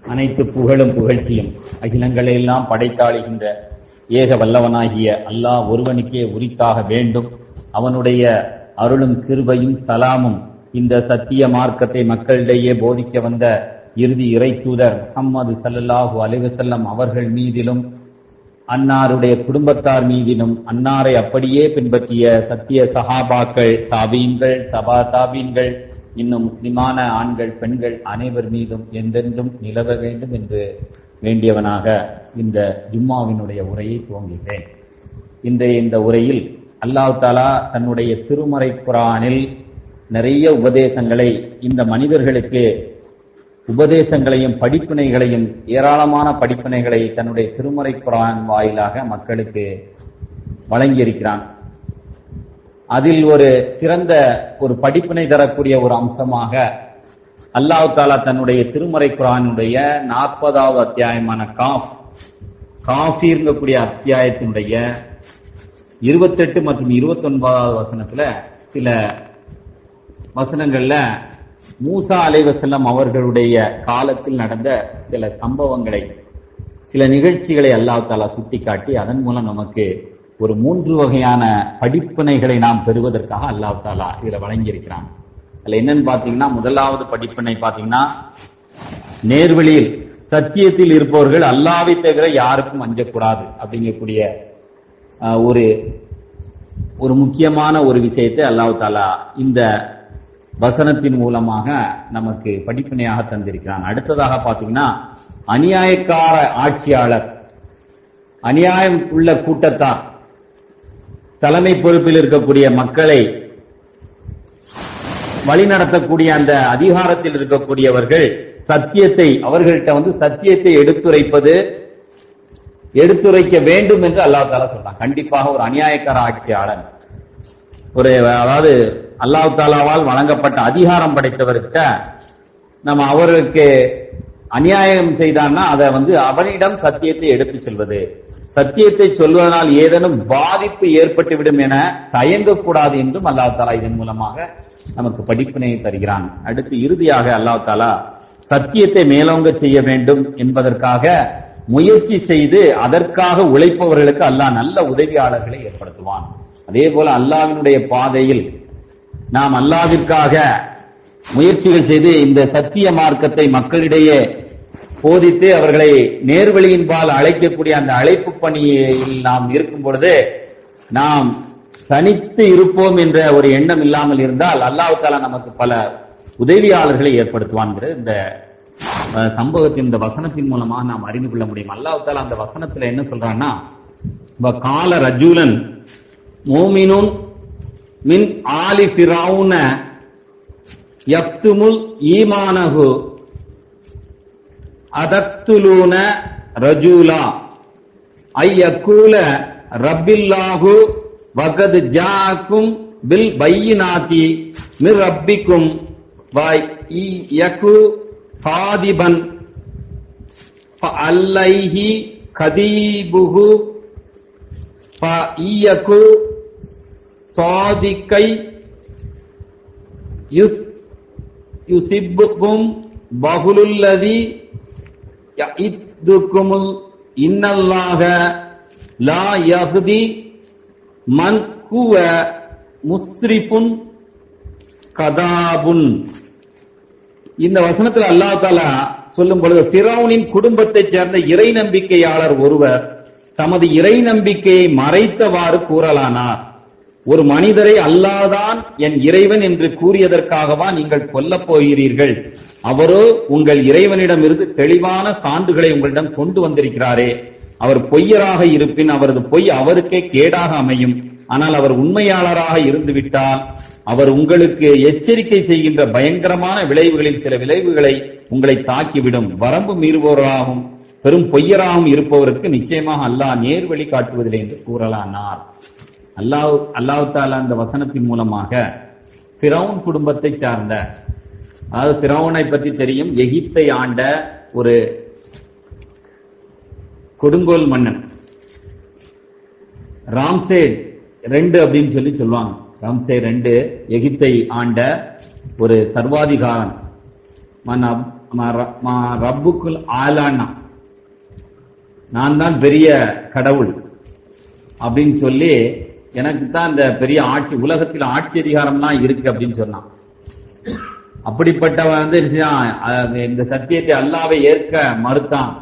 அனைத்து புகழும் புகழ்ச்சியும் அகிலங்களை எல்லாம் படைத்தாளுகின்ற ஏக வல்லவனாகிய அல்லாஹ் ஒருவனுக்கே உரித்தாக வேண்டும் அவனுடைய அருளும் கிருபையும் சலாமும் இந்த சத்திய மார்க்கத்தை மக்களிடையே போதிக்க வந்த இறுதி இறை தூதர் முஹம்மது ஸல்லல்லாஹு அலைஹி வஸல்லம் அவர்கள் மீதிலும் அன்னாருடைய குடும்பத்தார் மீதிலும் அன்னாரை அப்படியே பின்பற்றிய சத்திய சஹாபாக்கள் தாபீன்கள் சபா தாபீன்கள் இன்னும் முஸ்லிமான ஆண்கள் பெண்கள் அனைவர் மீதும் என்றென்றும் நிலவ வேண்டும் என்று வேண்டியவனாக இந்த ஜும்மாவினுடைய உரையை துவங்குகிறேன் இன்றைய இந்த உரையில் அல்லாஹ் தாலா தன்னுடைய திருமறை குரானில் நிறைய உபதேசங்களை இந்த மனிதர்களுக்கு உபதேசங்களையும் படிப்பினைகளையும் ஏராளமான படிப்பினைகளை தன்னுடைய திருமறை குரான் வாயிலாக மக்களுக்கு வழங்கியிருக்கிறான் அதில் ஒரு சிறந்த ஒரு படிப்பினை தரக்கூடிய ஒரு அம்சமாக அல்லாஹ் தாலா தன்னுடைய திருமறை குரானுடைய நாற்பதாவது அத்தியாயமான காஃப் காஃபீர்ங்கக்கூடிய அத்தியாயத்தினுடைய இருபத்தெட்டு மற்றும் இருபத்தி ஒன்பதாவது வசனத்துல சில வசனங்கள்ல மூசா அலைவசல்லம் அவர்களுடைய காலத்தில் நடந்த சில சம்பவங்களை சில நிகழ்ச்சிகளை அல்லாஹ் தாலா சுட்டிக்காட்டி அதன் மூலம் நமக்கு ஒரு மூன்று வகையான படிப்பினைகளை நாம் பெறுவதற்காக அல்லாஹ் தாலா இதுல வழங்கியிருக்கிறான் அதுல என்னன்னு பாத்தீங்கன்னா முதலாவது படிப்பினை பாத்தீங்கன்னா நேர்வழியில் சத்தியத்தில் இருப்பவர்கள் அல்லாவை தவிர யாருக்கும் அஞ்சக்கூடாது அப்படிங்கக்கூடிய ஒரு ஒரு முக்கியமான ஒரு விஷயத்தை அல்லாஹ் தாலா இந்த வசனத்தின் மூலமாக நமக்கு படிப்பினையாக தந்திருக்கிறான் அடுத்ததாக பாத்தீங்கன்னா அநியாயக்கார ஆட்சியாளர் அநியாயம் உள்ள கூட்டத்தார் தலைமை பொறுப்பில் இருக்கக்கூடிய மக்களை வழிநடத்தக்கூடிய அந்த அதிகாரத்தில் இருக்கக்கூடியவர்கள் சத்தியத்தை அவர்கள்ட்ட வந்து சத்தியத்தை எடுத்துரைப்பது எடுத்துரைக்க வேண்டும் என்று அல்லா தாலா சொல்றான் கண்டிப்பாக ஒரு அநியாயக்கார ஆட்சியாளர் ஒரு அதாவது அல்லாஹ் தாலாவால் வழங்கப்பட்ட அதிகாரம் படைத்தவர்கிட்ட நம்ம அவருக்கு அநியாயம் செய்தான்னா அதை வந்து அவனிடம் சத்தியத்தை எடுத்து செல்வது சத்தியத்தை சொல்வதனால் ஏதேனும் பாதிப்பு ஏற்பட்டுவிடும் என தயங்கக்கூடாது என்றும் அல்லாஹ் தாலா இதன் மூலமாக நமக்கு படிப்பினை தருகிறான் அடுத்து இறுதியாக அல்லாஹ் தாலா சத்தியத்தை மேலோங்க செய்ய வேண்டும் என்பதற்காக முயற்சி செய்து அதற்காக உழைப்பவர்களுக்கு அல்லாஹ் நல்ல உதவியாளர்களை ஏற்படுத்துவான் அதே போல அல்லாவினுடைய பாதையில் நாம் அல்லாவிற்காக முயற்சிகள் செய்து இந்த சத்திய மார்க்கத்தை மக்களிடையே போதித்து அவர்களை நேர்வழியின்பால் அழைக்கக்கூடிய அந்த அழைப்பு பணியில் நாம் இருக்கும் பொழுது நாம் தனித்து இருப்போம் என்ற ஒரு எண்ணம் இல்லாமல் இருந்தால் அல்லாஹ் தாலா நமக்கு பல உதவியாளர்களை ஏற்படுத்துவான்கிற இந்த சம்பவத்தின் இந்த வசனத்தின் மூலமாக நாம் அறிந்து கொள்ள முடியும் அல்லாஹ் தாலா அந்த வசனத்துல என்ன சொல்றான்னா கால ரஜூலன் மோமினுன் மின் ஆலி ஃபிரௌன யக்துமுல் ஈமானஹு அதக்துலூன ரஜூலா ஐயக்கூல ரப்பில்லாஹு வகத் ஜாக்கும் பில் பையினாதி மிர் ரப்பிக்கும் யகு காதிபன் அல்லைஹி கதீபுஹு ஈயக்கு சாதிக்கை யுஸ் யுசிப்புக்கும் பகுலுல்லதி இத்துக்குமுல் இன்னல்லாக லா யஹ்தி மன் ஹுவ முஸ்ரிஃபுன் கதாபுன் இந்த வசனத்தில் அல்லாஹ் தாலா சொல்லும் பொழுது பிறவுனின் குடும்பத்தைச் சேர்ந்த இறை நம்பிக்கையாளர் ஒருவர் தமது இறை நம்பிக்கையை மறைத்தவாறு கூறலானார் ஒரு மனிதரை அல்லாதான் என் இறைவன் என்று கூறியதற்காகவா நீங்கள் கொல்லப் போகிறீர்கள் அவரோ உங்கள் இறைவனிடமிருந்து தெளிவான சான்றுகளை உங்களிடம் கொண்டு வந்திருக்கிறாரே அவர் பொய்யராக இருப்பின் அவரது பொய் அவருக்கே கேடாக அமையும் ஆனால் அவர் உண்மையாளராக இருந்துவிட்டால் அவர் உங்களுக்கு எச்சரிக்கை செய்கின்ற பயங்கரமான விளைவுகளில் சில விளைவுகளை உங்களை தாக்கிவிடும் வரம்பு மீறுபவராகவும் பெரும் பொய்யராகவும் இருப்பவருக்கு நிச்சயமாக அல்லாஹ் நேர் வழி காட்டுவதில்லை என்று கூறலானார் அல்லாஹ் அல்லாஹ் தாலா அந்த வசனத்தின் மூலமாக பிரவுன் குடும்பத்தை சார்ந்த அதாவது பிரவுனை பற்றி தெரியும் எகிப்தை ஆண்ட ஒரு கொடுங்கோல் மன்னன் ராம்சேட் ரெண்டு அப்படின்னு சொல்லி சொல்லுவாங்க ராம்சே ரெண்டு எகிப்தை ஆண்ட ஒரு சர்வாதிகாரன் மன் அப் ம- ர- ம- ரப்புக்குல் ஆலான்னா நான் தான் பெரிய கடவுள் அப்படின்னு சொல்லி எனக்கு தான் இந்த பெரிய ஆட்சி உலகத்தில் ஆட்சி அதிகாரம்லாம் இருக்கு அப்படின்னு சொன்னான் அப்படிப்பட்டவன் வந்து என்ன செய்தான்? அஹ் இந்த சத்தியத்தை அல்லாவை ஏற்க மறுத்தான்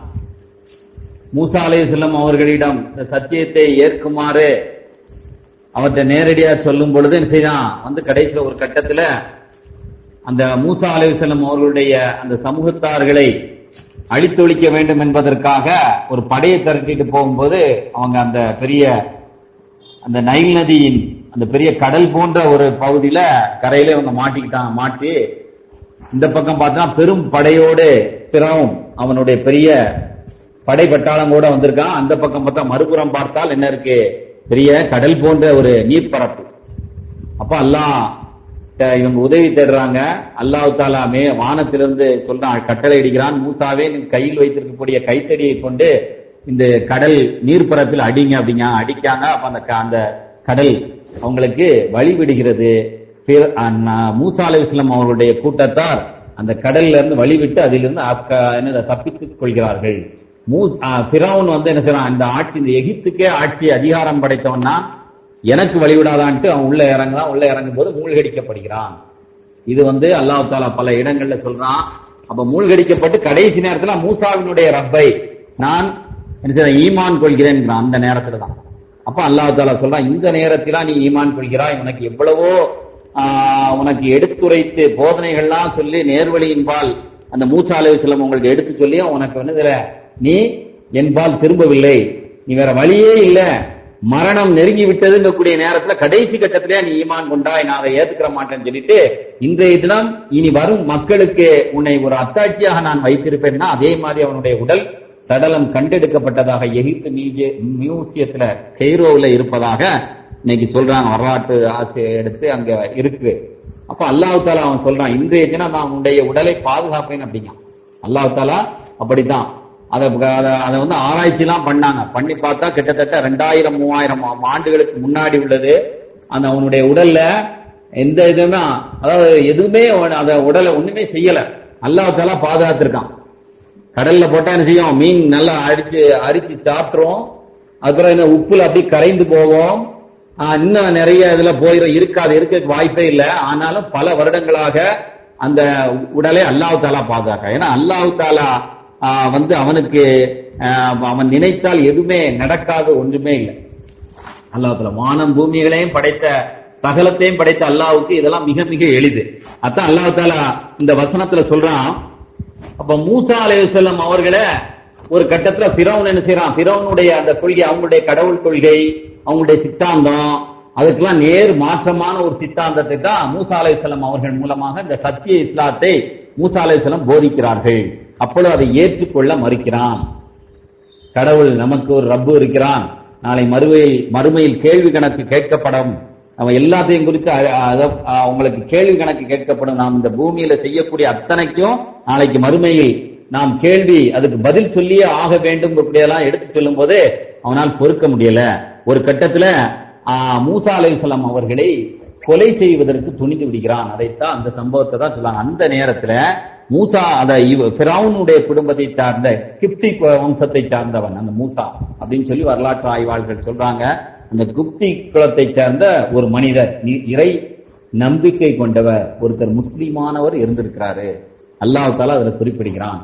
மூசா அலைஹிஸ்ஸலாம் அவர்களிடம் இந்த சத்தியத்தை ஏற்குமாறு அவர்கிட்ட நேரடியா சொல்லும் பொழுது என்ன செய்தான் வந்து கடைசியில் ஒரு கட்டத்துல அந்த மூசா அலைஹிஸ்ஸலாம் அவர்களுடைய அந்த சமூகத்தார்களை அழித்தொழிக்க வேண்டும் என்பதற்காக ஒரு படையை திரட்டிட்டு போகும்போது அவங்க அந்த பெரிய அந்த நைல் நதியின் அந்த பெரிய கடல் போன்ற ஒரு பகுதியில கரையில இவங்க மாட்டிக்கிட்டாங்க மாட்டி இந்த பக்கம் பார்த்தா பெரும் படையோடு பிறவும் அவனுடைய பெரிய படை பட்டாளம் கூட வந்திருக்கான் அந்த பக்கம் பார்த்தா மறுபுறம் பார்த்தால் என்ன இருக்கு பெரிய கடல் போன்ற ஒரு நீர்ப்பரப்பு அப்ப அல்லாஹ் த- இவங்க உதவி தேடுறாங்க அல்லாஹ் தாலா மே வானத்திலிருந்து சொல்றான் கட்டளை இடிக்கிறான் மூசாவே நீ கையில் வைத்திருக்கக்கூடிய கைத்தடியை கொண்டு இந்த கடல் நீர்ப்பரப்பில் அடிங்க அப்படிங்க அடிக்காங்க அப்ப அந்த க- அந்த கடல் அவங்களுக்கு வழி விடுகிறது பிற- அண்ணா- மூசா அலைஹிஸ்ஸலாம் அவர்களுடைய கூட்டத்தார் அந்த கடல்ல இருந்து வழிவிட்டு அதிலிருந்து அக்க- என்னது தப்பித்துக் கொள்கிறார்கள் மூ பிறவுன் வந்து என்ன செய்றான் இந்த ஆட்சி இந்த எகிப்துக்கே ஆட்சி அதிகாரம் படைத்தவன்னா எனக்கு வழிவிடாதான்ட்டு அவன் உள்ள இறங்குறான் உள்ள இறங்கும் போது மூழ்கடிக்கப்படுகிறான் இது வந்து அல்லாஹ் தாலா பல இடங்கள்ல சொல்றான் அப்ப மூழ்கடிக்கப்பட்டு கடைசி நேரத்துல மூசாவினுடைய ரப்பை நான் என்ன செய்றேன், ஈமான் கொள்கிறேன் அந்த நேரத்துல தான் அப்ப அல்லாஹ் தாலா சொல்றான் இந்த நேரத்திலா நீ ஈமான் கொள்கிறாய் உனக்கு எவ்வளவோ ஆஹ், உனக்கு எடுத்துரைத்து போதனைகள்லாம் சொல்லி நேர்வழியின்பால் அந்த மூசா அலைஹிஸ்ஸலாம் உங்களுக்கு எடுத்து சொல்லி உனக்கு வந்து இதுல நீ என்பால் திரும்பவில்லை நீ வேற வழியே இல்ல மரணம் நெருங்கி விட்டதுங்கக்கூடிய நேரத்துல கடைசி கட்டத்திலே நீ ஈமான் கொண்டாய் நான் அதை ஏத்துக்கிற மாட்டேன்னு சொல்லிட்டு இன்றைய தினம் இனி வரும் மக்களுக்கு உன்னை ஒரு அத்தாட்சியாக நான் வைத்திருப்பேன்னா அதே மாதிரி அவனுடைய உடல் சடலம் கண்டெடுக்கப்பட்டதாக எகிப்து மியூசிய- மியூசியத்துல கெய்ரோவில் இருப்பதாக இன்னைக்கு சொல்றாங்க வரலாற்று ஆசிரியர் எடுத்து அங்க இருக்கு அப்ப அல்லாஹ் தாலா அவன் சொல்றான் இன்றைய தினம் நான் உன்னுடைய உடலை பாதுகாப்பேன் அப்படிங்க அல்லாஹ் தாலா அப்படித்தான் அதை அதை- அதை வந்து ஆராய்ச்சி எல்லாம் பண்ணாங்க பண்ணி பார்த்தா கிட்டத்தட்ட ரெண்டாயிரம் மூவாயிரம் ஆ- ஆண்டுகளுக்கு முன்னாடி உள்ளது அந்த அவனுடைய உடல்ல எந்த இதுவுமே அதாவது எதுவுமே அவன் அத உடலை ஒண்ணுமே செய்யல அல்லாஹ் தாலா பாதுகாத்திருக்கான் கடல்ல போட்டா என்ன செய்யும் மீன் நல்லா அரிச்சு அரிச்சு சாப்பிட்டுரும் அப்புறம் என்ன உப்புல அப்படி கரைந்து போவோம் ஆஹ் இன்னும் நிறைய இதுல போயிடும் இருக்காது இருக்க வாய்ப்பே இல்லை ஆனாலும் பல வருடங்களாக அந்த உடலை அல்லாஹ் தாலா பாதுகாக்க ஏன்னா அல்லாஹ் தாலா ஆஹ் வந்து அவனுக்கு ஆஹ் அவன் நினைத்தால் எதுவுமே நடக்காது ஒன்றுமே இல்லை அல்லாஹ்ல வானம் பூமிகளையும் படைத்த சகலத்தையும் படைத்த அல்லாஹ்வுக்கு இதெல்லாம் மிக மிக எளிது அதான் அல்லாஹ் தாலா இந்த வசனத்துல சொல்றான் அப்ப மூசா அலைஹிஸ்ஸலாம் அவர்களை ஒரு கட்டத்துல பிறவன் என்ன செய்யறான் பிறவனுடைய அந்த கொள்கை அவங்களுடைய கடவுள் கொள்கை அவங்களுடைய சித்தாந்தம் அதுக்கெல்லாம் நேர் மாற்றமான ஒரு சித்தாந்தத்தை தான் மூசா அலைஹிஸ்ஸலாம் அவர்கள் மூலமாக இந்த சத்திய இஸ்லாத்தை மூசா அலைஹிஸ்ஸலாம் போதிக்கிறார்கள் அப்பொழுது அதை ஏற்றுக்கொள்ள மறுக்கிறான் கடவுள் நமக்கு ஒரு ரப்பு இருக்கிறான் நாளை மறுமையில் மறுமையில் கேள்வி கணக்கு கேட்கப்படும் அவன் எல்லாத்தையும் குறித்து அ- அ- அ- உங்களுக்கு கேள்வி கணக்கு கேட்கப்படும் நாம் இந்த பூமியில செய்யக்கூடிய அத்தனைக்கும் நாளைக்கு மறுமையில் நாம் கேள்வி அதுக்கு பதில் சொல்லியே ஆக வேண்டும் இப்படியெல்லாம் எடுத்து சொல்லும் போது அவனால் பொறுக்க முடியல ஒரு கட்டத்துல ஆ, மூசா அலைஹிஸ்ஸலாம் அவர்களை கொலை செய்வதற்கு துணிந்து விடுகிறான் அதைத்தான் அந்த சம்பவத்தை தான் சொல்றாங்க அந்த நேரத்துல மூசா அத இவ- ஃபிரௌனுடைய குடும்பத்தை சார்ந்த கிப்தி வம்சத்தை சார்ந்தவன் அந்த மூசா அப்படின்னு சொல்லி வரலாற்று ஆய்வாளர்கள் சொல்றாங்க அந்த குப்தி குலத்தை சேர்ந்த ஒரு மனிதர் இ- இறை நம்பிக்கை கொண்டவர் ஒருத்தர் முஸ்லிமானவர் இருந்திருக்கிறாரு அல்லாஹ் தாலா அதுல குறிப்பிடுகிறான்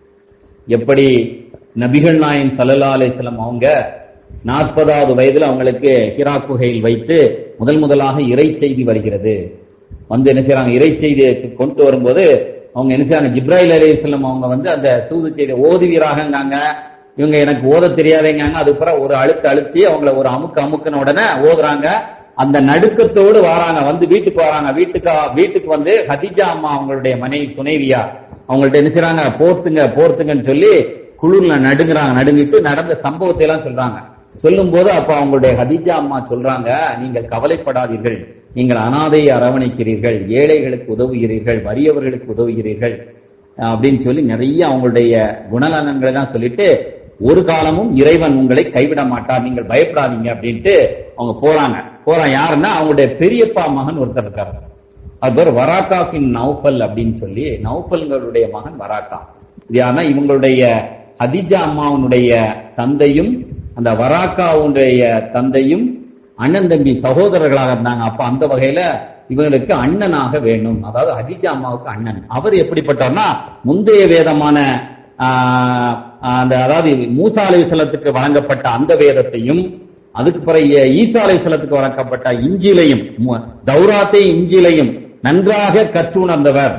எப்படி நபிகள் நாயன் சல்லல்லா அலிஸ்லாம் அவங்க நாற்பதாவது வயதுல அவங்களுக்கு ஹிரா குகையில் வைத்து முதல் முதலாக இறை செய்தி வருகிறது வந்து என்ன செய்றாங்க இறை செய்தியை கொண்டு வரும்போது அவங்க என்ன செய்றாங்க ஜிப்ராயில் அலைஹிஸ்ஸலாம் அவங்க வந்து அந்த தூது செய்தி ஓதுவீராகங்காங்க இவங்க எனக்கு ஓத தெரியாதேங்காங்க அதுக்கப்புறம் ஒரு அழுத்து அழுத்தி அவங்கள ஒரு அமுக்கு அமுக்குன உடனே ஓதுறாங்க அந்த நடுக்கத்தோடு வராங்க வந்து வீட்டுக்கு வராங்க வீட்டுக்கு வீட்டுக்கு வந்து ஹதிஜா அம்மா அவங்களுடைய மனைவி துணைவியா அவங்கள்ட்ட என்ன செய்றாங்க போர்த்துங்க போர்த்துங்கன்னு சொல்லி குளிர்ல நடுங்குறாங்க நடுங்கிட்டு நடந்த சம்பவத்தை எல்லாம் சொல்றாங்க சொல்லும் போது அப்ப அவங்களுடைய ஹதிஜா அம்மா சொல்றாங்க நீங்கள் கவலைப்படாதீர்கள் நீங்கள் அனாதையை அரவணைக்கிறீர்கள் ஏழைகளுக்கு உதவுகிறீர்கள் வறியவர்களுக்கு உதவுகிறீர்கள் அஹ் அப்படின்னு சொல்லி நிறைய அவங்களுடைய குணநலன்களை எல்லாம் சொல்லிட்டு ஒரு காலமும் இறைவன் உங்களை கைவிட மாட்டார் நீங்கள் பயப்படாதீங்க அப்படின்ட்டு அவங்க போறாங்க போறாங்க யாருன்னா அவங்களுடைய பெரியப்பா மகன் ஒருத்தர் இருக்காரு அது பேர் வராக்கா பின் நௌஃபல் அப்படின்னு சொல்லி நௌஃபல்களுடைய மகன் வராக்கா இது யாருன்னா இவங்களுடைய ஹதிஜா அம்மாவனுடைய தந்தையும் அந்த வராக்காவுடைய தந்தையும் அண்ணன் தம்பி சகோதரர்களாக இருந்தாங்க அப்ப அந்த வகையில இவங்களுக்கு அண்ணனாக வேணும் அதாவது ஹதிஜா அம்மாவுக்கு அண்ணன் அவர் எப்படிப்பட்டவர்னா முந்தைய வேதமான ஆஹ், அந்த அதாவது மூசா அலைஹிஸ்ஸலாத்துக்கு வழங்கப்பட்ட அந்த வேதத்தையும் அதுக்கு பிறகு ஈசா அலைஹிஸ்ஸலாத்துக்கு வழங்கப்பட்ட இஞ்சிலையும் மு- தௌராத்தையும் இஞ்சிலையும் நன்றாக கற்றுணர்ந்தவர்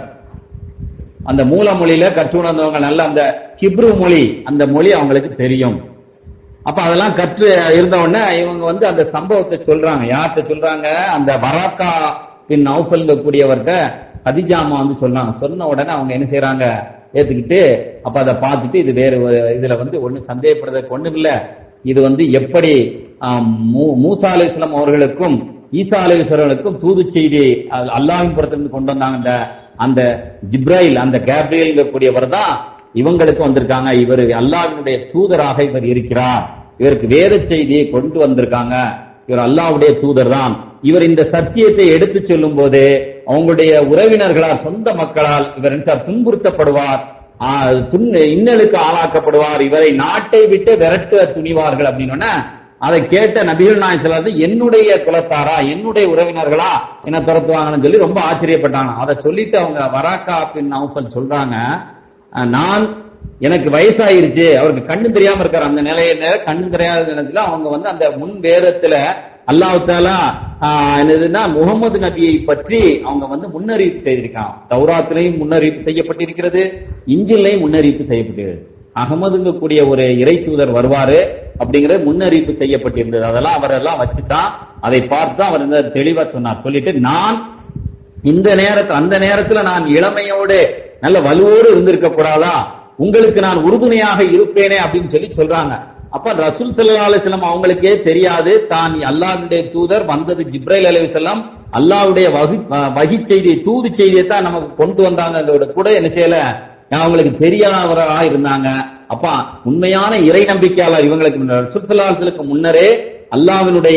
அந்த மூல மொழியில கற்றுணர்ந்தவங்க நல்ல அந்த ஹிப்ரு மொழி அந்த மொழி அவங்களுக்கு தெரியும் அப்ப அதெல்லாம் கற்று இருந்த உடனே இவங்க வந்து அந்த சம்பவத்தை சொல்றாங்க யார்கிட்ட சொல்றாங்க அந்த வராக்கா பின் நௌஃபல்ங்க கூடியவர்கிட்ட ஹதிஜாமா வந்து சொல்றாங்க சொன்ன உடனே அவங்க என்ன செய்றாங்க ஏத்துக்கிட்டு அப்ப அதை பார்த்துட்டு இது வேற ஒரு இதுல வந்து ஒண்ணு சந்தேகப்படுறதுக்கு ஒண்ணும் இல்ல இது வந்து எப்படி ஆம், மூ- மூசா அலைஹிஸ்ஸலாம் அவர்களுக்கும் ஈசா அலைஹிஸ்ஸலாமுக்கும் தூது செய்தி அல்- அல்லாஹ்வின் புறத்திலிருந்து கொண்டு வந்தாங்க அந்த அந்த ஜிப்ரைல் அந்த கேப்ரியல் கூடியவர் தான் இவங்களுக்கு வந்திருக்காங்க இவர் அல்லாஹ்வினுடைய தூதராக இவர் இருக்கிறார் இவருக்கு வேத செய்தியை கொண்டு வந்திருக்காங்க இவர் அல்லாஹ்வுடைய தூதர் தான் இவர் இந்த சத்தியத்தை எடுத்து சொல்லும் போது அவங்களுடைய உறவினர்களால் சொந்த மக்களால் இவர் என்ன செய்வார்? துன்புறுத்தப்படுவார் ஆ, துன்- இன்னலுக்கு ஆளாக்கப்படுவார் இவரை நாட்டை விட்டு விரட்ட துணிவார்கள் அப்படின்னு அதை கேட்ட நபிகள் நாயர் என்னுடைய குலத்தாரா என்னுடைய உறவினர்களா என்ன துரத்துவாங்கன்னு சொல்லி ரொம்ப ஆச்சரியப்பட்டாங்க அதை சொல்லிட்டு அவங்க வராக்கா பின் நௌஃபல் சொல்றாங்க அஹ், நான் எனக்கு வயசாயிருச்சு அவருக்கு கண்ணு தெரியாம இருக்காரு அந்த நிலையில கண்ணு தெரியாத நேரத்துல அவங்க வந்து அந்த முன் வேதத்துல அல்லாஹ் தாலா ஆஹ், என்னதுன்னா முகமது நபியை பற்றி அவங்க வந்து முன்னறிவிப்பு செய்திருக்காங்க தௌராத்திலையும் முன்னறிவிப்பு செய்யப்பட்டிருக்கிறது இஞ்சிலையும் முன்னறிவிப்பு செய்யப்பட்டிருக்கிறது அகமதுங்க கூடிய ஒரு இறை தூதர் வருவாரு அப்படிங்கறது முன்னறிவிப்பு செய்யப்பட்டிருந்தது அதெல்லாம் அவரெல்லாம் வச்சுதான் அதை பார்த்து தான் அவர் இந்த தெளிவா சொன்னார் சொல்லிட்டு நான் இந்த நேரத்துல அந்த நேரத்துல நான் இளமையோடு நல்ல வலுவோடு இருந்திருக்க கூடாதா உங்களுக்கு நான் உறுதுணையாக இருப்பேனே அப்படின்னு சொல்லி சொல்றாங்க அப்ப ரசூல் ஸல்லல்லாஹு அலைஹி வஸல்லம் அவங்களுக்கே தெரியாது தான் அல்லாஹ்வுடைய தூதர் வந்தது ஜிப்ரைல் அலைஹிஸ்ஸலாம் அல்லாஹ்வுடைய வகி வகி செய்தியை தூது செய்தியை தான் நமக்கு கொண்டு வந்தாங்க கூட என்ன செய்யல அவங்களுக்கு தெரியாதவரா இருந்தாங்க அப்ப உண்மையான இறை நம்பிக்கையாளர் இவங்களுக்கு ரசூல் ஸல்லல்லாஹு அலைஹி வஸல்லுக்கு முன்னரே அல்லாஹ்வினுடைய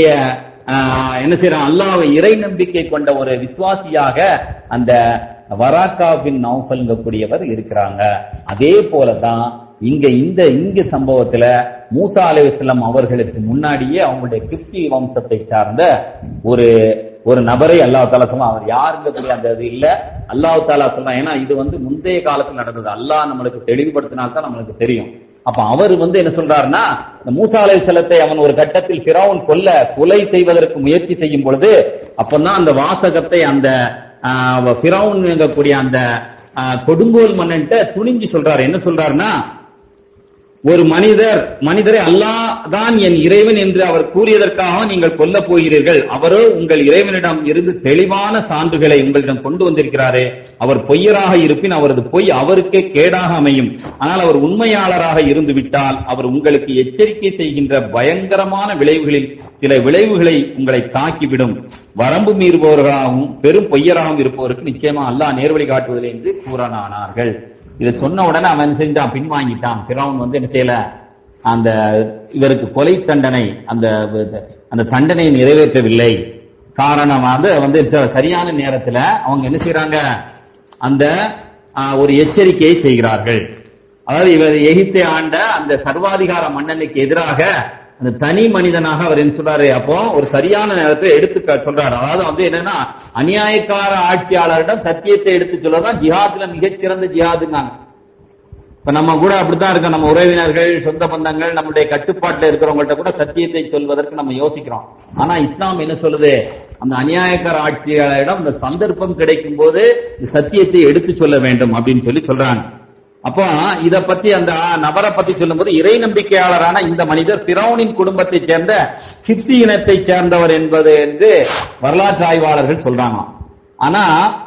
ஆஹ், என்ன செய்யறான் அல்லாஹ்வை இறை நம்பிக்கை கொண்ட ஒரு விசுவாசியாக அந்த வராக்கா பின் நௌஃபல்ங்க கூடியவர் இருக்கிறாங்க அதே போலதான் இங்க இந்த இங்க சம்பவத்துல மூசா அலைஹிஸ்ஸலாம் அவர்களுக்கு முன்னாடியே அவங்களுடைய கிப்தி வம்சத்தை சார்ந்த ஒரு ஒரு நபரை அல்லாஹ் தாலா சொன்னா அவர் யாருங்க கூடிய அந்த இது இல்ல அல்லாஹ் தாலா சொல்றான் ஏன்னா இது வந்து முந்தைய காலத்தில் நடந்தது அல்லாஹ் நம்மளுக்கு தெளிவுபடுத்தினால்தான் நம்மளுக்கு தெரியும் அப்ப அவர் வந்து என்ன சொல்றாருன்னா இந்த மூசா அலைஹிஸ்ஸலத்தை அவன் ஒரு கட்டத்தில் பிறவுன் கொல்ல கொலை செய்வதற்கு முயற்சி செய்யும் பொழுது அப்பதான் அந்த வாசகத்தை அந்த பிறவுன் கூடிய அந்த ஆஹ், கொடுங்கோல் மன்னன்ட்ட துணிஞ்சு சொல்றாரு என்ன சொல்றாருன்னா ஒரு மனிதர் மனிதரை அல்லாஹ் தான் என் இறைவன் என்று அவர் கூறியதற்காக நீங்கள் கொல்ல போகிறீர்கள் அவரோ உங்கள் இறைவனிடம் இருந்து தெளிவான சான்றுகளை உங்களிடம் கொண்டு வந்திருக்கிறாரே அவர் பொய்யராக இருப்பின் அவரது பொய் அவருக்கே கேடாக அமையும் ஆனால் அவர் உண்மையாளராக இருந்து விட்டால் அவர் உங்களுக்கு எச்சரிக்கை செய்கின்ற பயங்கரமான விளைவுகளில் சில விளைவுகளை உங்களை தாக்கிவிடும் வரம்பு மீறுபவர்களாகவும் பெரும் பொய்யராகவும் இருப்பவருக்கு நிச்சயமா அல்லாஹ் நேர்வழி காட்டுவதில்லை என்று கூறனானார்கள் இதை சொன்ன உடனே அவன் என்ன செஞ்சான் பின்வாங்கிட்டான் பிறவன் வந்து என்ன செய்யல அந்த இவருக்கு கொலை தண்டனை அந்த அந்த தண்டனையை நிறைவேற்றவில்லை காரணம் அது வந்து ச- சரியான நேரத்துல அவங்க என்ன செய்யறாங்க அந்த ஆ, ஒரு எச்சரிக்கையை செய்கிறார்கள் அதாவது இவர் எகிப்தை ஆண்ட அந்த சர்வாதிகார மன்னனுக்கு எதிராக அந்த தனி மனிதனாக அவர் என்ன சொல்றாரு அப்போ ஒரு சரியான நேரத்தை எடுத்து க- சொல்றாரு அதாவது வந்து என்னன்னா அநியாயக்கார ஆட்சியாளரிடம் சத்தியத்தை எடுத்து சொல்லதான் ஜிஹாத்ல மிகச்சிறந்த ஜிஹாதுங்காங்க இப்ப நம்ம கூட அப்படித்தான் இருக்கோம் நம்ம உறவினர்கள் சொந்த பந்தங்கள் நம்முடைய கட்டுப்பாட்டுல இருக்கிறவங்கள்ட்ட கூட சத்தியத்தை சொல்வதற்கு நம்ம யோசிக்கிறோம் ஆனா இஸ்லாம் என்ன சொல்லுது அந்த அநியாயக்கார ஆட்சியாளரிடம் இந்த சந்தர்ப்பம் கிடைக்கும் போது இந்த சத்தியத்தை எடுத்து சொல்ல வேண்டும் அப்படின்னு சொல்லி சொல்றாங்க அப்போ இத பத்தி அந்த நபரை பத்தி சொல்லும்போது இறை நம்பிக்கையாளரான இந்த மனிதர் பிரௌனின் குடும்பத்தைச் சேர்ந்த சித்தி இனத்தைச் சேர்ந்தவர் என்பது என்று வரலாற்று ஆய்வாளர்கள் சொல்றாங்க ஆனா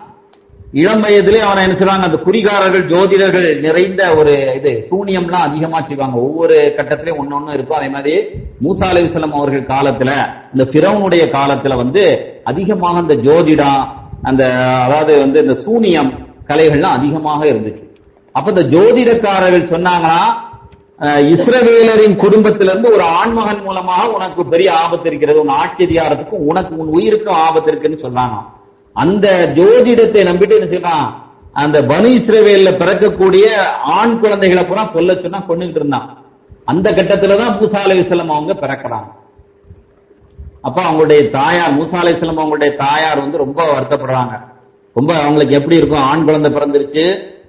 இளம் வயதிலே அவனை என்ன சொல்றாங்க அந்த குறிகாரர்கள் ஜோதிடர்கள் நிறைந்த ஒரு இது சூனியம்லாம் அதிகமா செய்வாங்க ஒவ்வொரு கட்டத்திலயும் ஒன்னொன்னு இருக்கும் அதே மாதிரி மூசா அலைஹிஸ்ஸலாம் அவர்கள் காலத்துல இந்த பிரௌனுடைய காலத்துல வந்து அதிகமாக இந்த ஜோதிடம் அந்த அதாவது வந்து இந்த சூனியம் கலைகள்லாம் அதிகமாக இருந்துச்சு அப்ப இந்த ஜோதிடக்காரர்கள் சொன்னாங்கன்னா அஹ், இஸ்ரவேலரின் குடும்பத்திலிருந்து ஒரு ஆண்மகன் மூலமாக உனக்கு பெரிய ஆபத்து இருக்கிறது உன் ஆட்சி அதிகாரத்துக்கும் உனக்கு உன் உயிருக்கும் ஆபத்து இருக்குன்னு சொன்னாங்க அந்த ஜோதிடத்தை நம்பிட்டு என்ன செய்யறான் அந்த பனு இஸ்ரவேல்ல பிறக்கக்கூடிய ஆண் குழந்தைகளை பூரா கொல்ல சொன்னா கொண்டுட்டு இருந்தான் அந்த கட்டத்துல தான் மூசா அலைஹிஸ்ஸலாம் அவங்க பிறக்கிறாங்க அப்ப அவங்களுடைய தாயார் மூசா அலைஹிஸ்ஸலாம் அவங்களுடைய தாயார் வந்து ரொம்ப வருத்தப்படுறாங்க ரொம்ப அவங்களுக்கு எப்படி இருக்கும் ஆண் குழந்தை பிறந்துருச்சு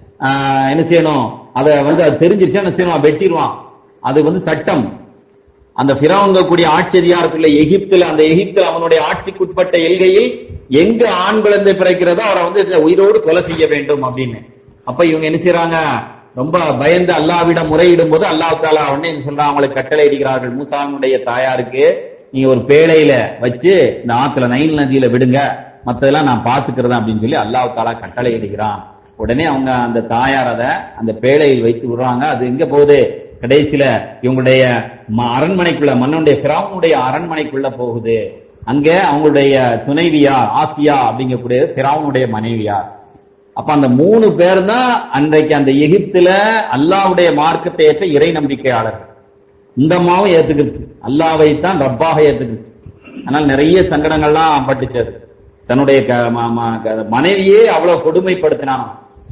ஆஹ் என்ன செய்யணும் அதை வந்து அது தெரிஞ்சிருச்சு என்ன செய்யணும் வெட்டிடுவான் அது வந்து சட்டம் அந்த பிறவங்க கூடிய ஆட்சி அதிகாரத்துல எகிப்துல அந்த எகிப்துல அவனுடைய ஆட்சிக்குட்பட்ட எல்கையில் எங்க ஆண் குழந்தை பிறக்கிறதோ அவரை வந்து இந்த உயிரோடு கொலை செய்ய வேண்டும் அப்படின்னு அப்ப இவங்க என்ன செய்யறாங்க ரொம்ப பயந்து அல்லாவிடம் முறையிடும் போது அல்லாஹ் தாலா உடனே என்ன சொல்றான் அவங்களுக்கு கட்டளை இடுகிறார்கள் மூசானுடைய தாயாருக்கு நீங்க ஒரு பேழையில வச்சு இந்த ஆத்துல நைல் நதியில விடுங்க மத்ததெல்லாம் நான் பாத்துக்கிறேன் அப்படின்னு சொல்லி அல்லாஹ் தாலா கட்டளை இடுகிறான் உடனே அவங்க அந்த தாயார் அதை அந்த பேழையில் வைத்து விடுறாங்க அது எங்க போகுது கடைசியில இவங்களுடைய ம- அரண்மனைக்குள்ள மன்னனுடைய பிராவுனுடைய அரண்மனைக்குள்ள போகுது அங்க அவங்களுடைய துணைவியார் ஆசியா அப்படிங்கக்கூடிய பிராவுனுடைய மனைவியார் அப்ப அந்த மூணு பேர் தான் அன்றைக்கு அந்த எகிப்துல அல்லாஹ்வுடைய மார்க்கத்தை ஏற்ற இறை நம்பிக்கையாளர்கள் இந்த அம்மாவும் ஏத்துக்கிச்சு அல்லாவை தான் ரப்பாக ஏத்துக்கிச்சு ஆனால் நிறைய சங்கடங்கள்லாம் பட்டுச்சது தன்னுடைய க- ம- ம- க- மனைவியே அவ்வளவு கொடுமைப்படுத்தினான்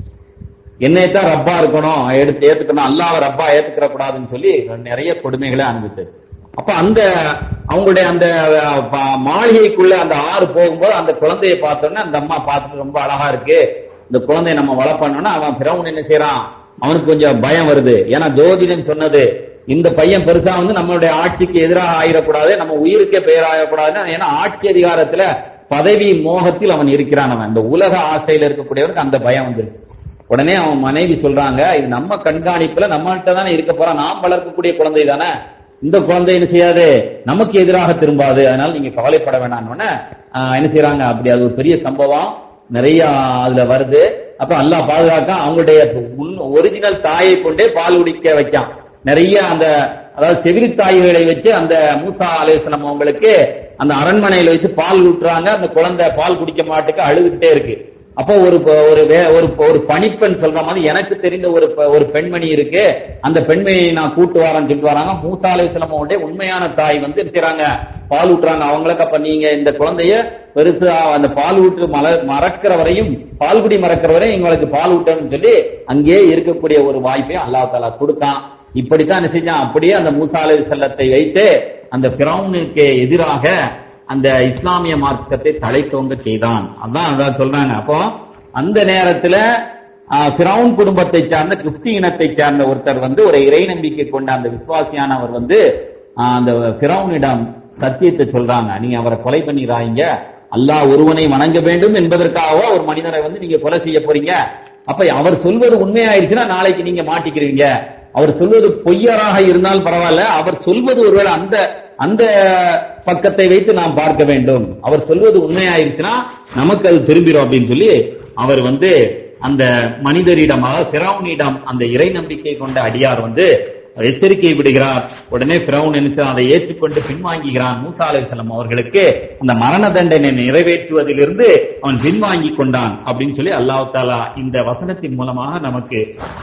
என்னைத்தான் ரப்பா இருக்கணும் எடுத்து ஏத்துக்கணும் அல்லாஹ் ரப்பா ஏத்துக்கிற கூடாதுன்னு சொல்லி நிறைய கொடுமைகளை அனுபவிச்சது அப்ப அந்த அவங்களுடைய அந்த அஹ், ப- மாளிகைக்குள்ள அந்த ஆறு போகும்போது அந்த குழந்தையை பார்த்தோன்னே அந்த அம்மா பார்த்துட்டு ரொம்ப அழகா இருக்கு இந்த குழந்தையை நம்ம வளர்ப்போம்னா அவன் பிறவன் என்ன செய்யறான் அவனுக்கு கொஞ்சம் பயம் வருது ஏன்னா ஜோதிடம் சொன்னது இந்த பையன் பெருசா வந்து நம்மளுடைய ஆட்சிக்கு எதிராக ஆயிடக்கூடாது நம்ம உயிருக்கே பெயராகக்கூடாது ஏன்னா ஆட்சி அதிகாரத்துல பதவி மோகத்தில் அவன் இருக்கிறான் அவன் இந்த உலக ஆசையில இருக்கக்கூடியவனுக்கு அந்த பயம் வந்துருச்சு உடனே அவன் மனைவி சொல்றாங்க இது நம்ம கண்காணிப்புல நம்மள்ட்ட தானே இருக்க போறான் நாம் வளர்க்கக்கூடிய குழந்தை தானே இந்த குழந்தை என்ன செய்யாது நமக்கு எதிராக திரும்பாது அதனால நீங்க கவலைப்பட வேண்டாம்னு உடனே, ஆஹ், என்ன செய்யறாங்க அப்படி அது ஒரு பெரிய சம்பவம் நிறைய அதுல வருது அப்ப அல்லாஹ் பாதுகாக்க அவங்களுடைய ஒரிஜினல் தாயை கொண்டே பால் குடிக்க வைக்கான் நிறைய அந்த அதாவது செவிலி தாய்களை வச்சு அந்த மூசா அலேசனம் அவங்களுக்கு அந்த அரண்மனையில வச்சு பால் ஊட்டுறாங்க அந்த குழந்தை பால் குடிக்க மாட்டுக்கு அழுதுகிட்டே இருக்கு அப்போ ஒரு ப- ஒரு வே- ஒரு ஒரு பணிப்பெண் சொல்ற மாதிரி எனக்கு தெரிந்த ஒரு ப- ஒரு பெண்மணி இருக்கு அந்த பெண்மணியை நான் கூட்டு வரேன்னு சொல்லிட்டு வராங்க மூசா அலைஹிஸ்ஸலாமோட உண்மையான தாய் வந்து என்ன செய்றாங்க பால் ஊட்டுறாங்க அவங்களுக்கு அப்ப நீங்க இந்த குழந்தைய பெருசா அந்த பால் ஊற்று மல மறக்கிற வரையும் பால்குடி மறக்கிற வரையும் எங்களுக்கு பால் ஊட்டணும்னு சொல்லி அங்கேயே இருக்கக்கூடிய ஒரு வாய்ப்பையும் அல்லாஹ் தாலா கொடுத்தான் இப்படித்தான் என்ன செஞ்சான் அப்படியே அந்த மூசா அலைஹிஸ்ஸலத்தை வைத்து அந்த பிறவுனுக்கு எதிராக அந்த இஸ்லாமிய மார்க்கத்தை தலை தோங்க செய்தான் அதான் அதான் சொல்றாங்க அப்போ அந்த நேரத்துல ஆஹ், ஃபிரௌன் குடும்பத்தை சார்ந்த கிறிஸ்தி இனத்தை சார்ந்த ஒருத்தர் வந்து ஒரு இறை நம்பிக்கை கொண்ட அந்த விசுவாசியானவர் வந்து ஆஹ், அந்த ஃபிரௌனிடம் சத்தியத்தை சொல்றாங்க நீங்க அவரை கொலை பண்ணிடுறாங்க அல்லாஹ் ஒருவனை வணங்க வேண்டும் என்பதற்காக ஒரு மனிதரை வந்து நீங்க கொலை செய்ய போறீங்க அப்ப அவர் சொல்வது உண்மையாயிருச்சுன்னா நாளைக்கு நீங்க மாட்டிக்கிறீங்க அவர் சொல்வது பொய்யராக இருந்தால் பரவாயில்ல அவர் சொல்வது ஒருவேளை அந்த அந்த பக்கத்தை வைத்து நாம் பார்க்க வேண்டும் அவர் சொல்வது உண்மையாயிருச்சுன்னா நமக்கு அது திரும்பிடும் அப்படின்னு சொல்லி அவர் வந்து அந்த மனிதரிடமாக பிறவுனிடம் அந்த இறை நம்பிக்கை கொண்ட அடியார் வந்து எச்சரிக்கை விடுகிறார் உடனே பிறவுன் என்ன அதை ஏற்றுக்கொண்டு பின்வாங்குகிறான் மூசா அலைஹிஸ்ஸலாம் அவர்களுக்கு அந்த மரண தண்டனை நிறைவேற்றுவதிலிருந்து அவன் பின்வாங்கி கொண்டான் அப்படின்னு சொல்லி அல்லாஹ் தாலா இந்த வசனத்தின் மூலமாக நமக்கு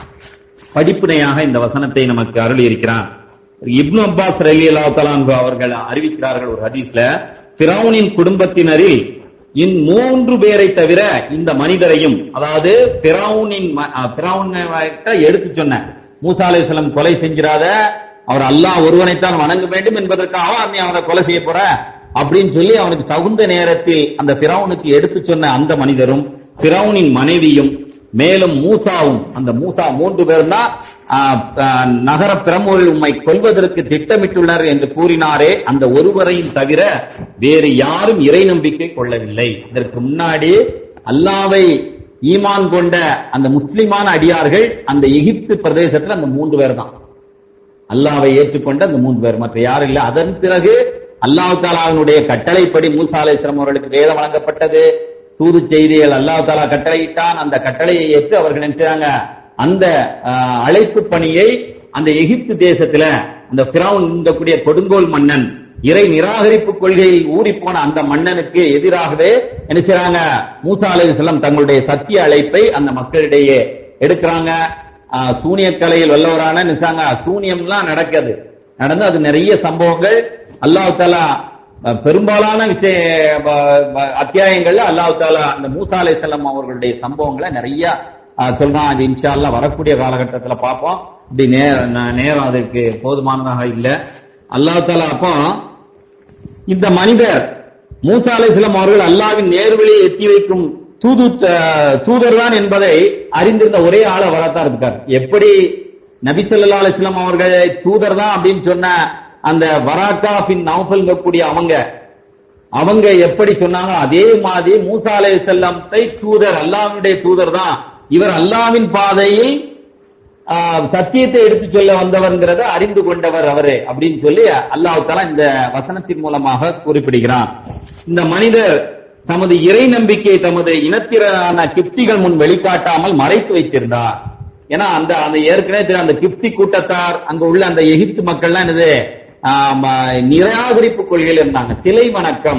படிப்பினையாக இந்த வசனத்தை நமக்கு அருளி இருக்கிறான் இப்னு அப்பாஸ் ரலி அல்லாஹ் அவர்கள் அறிவிக்கிறார்கள் ஒரு ஹதீஸ்ல பிறவுனின் குடும்பத்தினரில் இன் மூன்று பேரை தவிர இந்த மனிதரையும் அதாவது பிறவுனின் ம- அஹ், பிறவுனை எடுத்து சொன்ன மூசா அலைஹிஸ்ஸலாம் கொலை செஞ்சிராத அவர் அல்லாஹ் ஒருவனைத்தான் வணங்க வேண்டும் என்பதற்காக நீ அவனை கொலை செய்ய போற அப்படின்னு சொல்லி அவனுக்கு தகுந்த நேரத்தில் அந்த பிறவுனுக்கு எடுத்து சொன்ன அந்த மனிதரும் பிறவுனின் மனைவியும் மேலும் மூசாவும் அந்த மூசா மூன்று பேரும் தான் நகர பிரமுகர்கள் உம்மை கொல்வதற்கு திட்டமிட்டுள்ளனர் என்று கூறினாரே அந்த ஒருவரையும் தவிர வேறு யாரும் இறை நம்பிக்கை கொள்ளவில்லை இதற்கு முன்னாடி அல்லாவை ஈமான் கொண்ட அந்த முஸ்லிமான அடியார்கள் அந்த எகிப்து பிரதேசத்துல அந்த மூன்று பேர் தான் அல்லாவை ஏற்றுக்கொண்ட அந்த மூன்று பேர் மற்ற யாரும் இல்லை அதன் பிறகு அல்லாஹ் தாலாவினுடைய கட்டளைப்படி மூசா அலைஹிஸ்ஸலாம் அவர்களுக்கு வேதம் வழங்கப்பட்டது தூது செய்திகள் அல்லாஹ் தாலா கட்டளையிட்டான் அந்த கட்டளையை ஏற்று அவர்கள் என்ன செய்றாங்க அந்த ஆஹ், அழைப்பு பணியை அந்த எகிப்து தேசத்துல அந்த பிறவுன் கூடிய கொடுங்கோல் மன்னன் இறை நிராகரிப்பு கொள்கையில் ஊறிப்போன அந்த மன்னனுக்கு எதிராகவே என்ன செய்றாங்க மூசா அலைஹிஸ்ஸலாம் தங்களுடைய சத்திய அழைப்பை அந்த மக்களிடையே எடுக்கிறாங்க ஆஹ் சூனிய கலையில் வல்லவரான நிசாங்க சூனியம்லாம் நடக்குது நடந்து அது நிறைய சம்பவங்கள் அல்லாஹ் தாலா அஹ், பெரும்பாலான விஷய ப- ப- அத்தியாயங்கள்ல அல்லாஹ் தாலா அந்த மூசா அலைஹிஸ்ஸலாம் அவர்களுடைய சம்பவங்களை நிறைய அஹ், சொல்றான் அது இன்ஷா அல்லாஹ் வரக்கூடிய காலகட்டத்துல பார்ப்போம் இப்படி நேரம் ந- நேரம் அதுக்கு போதுமானதாக இல்ல அல்லாஹ் தாலா அப்போ இந்த மனிதர் மூசா அலைஹிஸ்ஸலாம் அவர்கள் அல்லாவின் நேர்வழியை எத்தி வைக்கும் தூது தூதர் தான் என்பதை அறிந்திருந்த ஒரே ஆளை வரத்தான் இருக்கார் எப்படி நபி ஸல்லல்லாஹு அலைஹி வஸல்லம் அவர்கள் தூதர் தான் அப்படின்னு சொன்ன அந்த வராக்கா பின் நௌஃபல் கூடிய அவங்க அவங்க எப்படி சொன்னாங்க அதே மாதிரி மூசா அலைஹிஸ்ஸலாத்தை தூதர் அல்லாஹ்வுடைய தூதர் தான் இவர் அல்லாஹ்வின் பாதையில் ஆஹ், சத்தியத்தை எடுத்து சொல்ல வந்தவர்ங்கிறத அறிந்து கொண்டவர் அவரு அப்படின்னு சொல்லி அல்லாஹ் தஆலா இந்த வசனத்தின் மூலமாக குறிப்பிடுகிறான் இந்த மனிதர் தமது இறை நம்பிக்கையை தமது இனத்தினரான கிப்திகள் முன் வெளிக்காட்டாமல் மறைத்து வைத்திருந்தார் ஏன்னா அந்த அந்த ஏற்கனவே தெரியும், அந்த கிப்தி கூட்டத்தார் அங்க உள்ள அந்த எகிப்து மக்கள்லாம் என்னது ஆஹ், ம- நிராகரிப்பு கொள்கையில் இருந்தாங்க சிலை வணக்கம்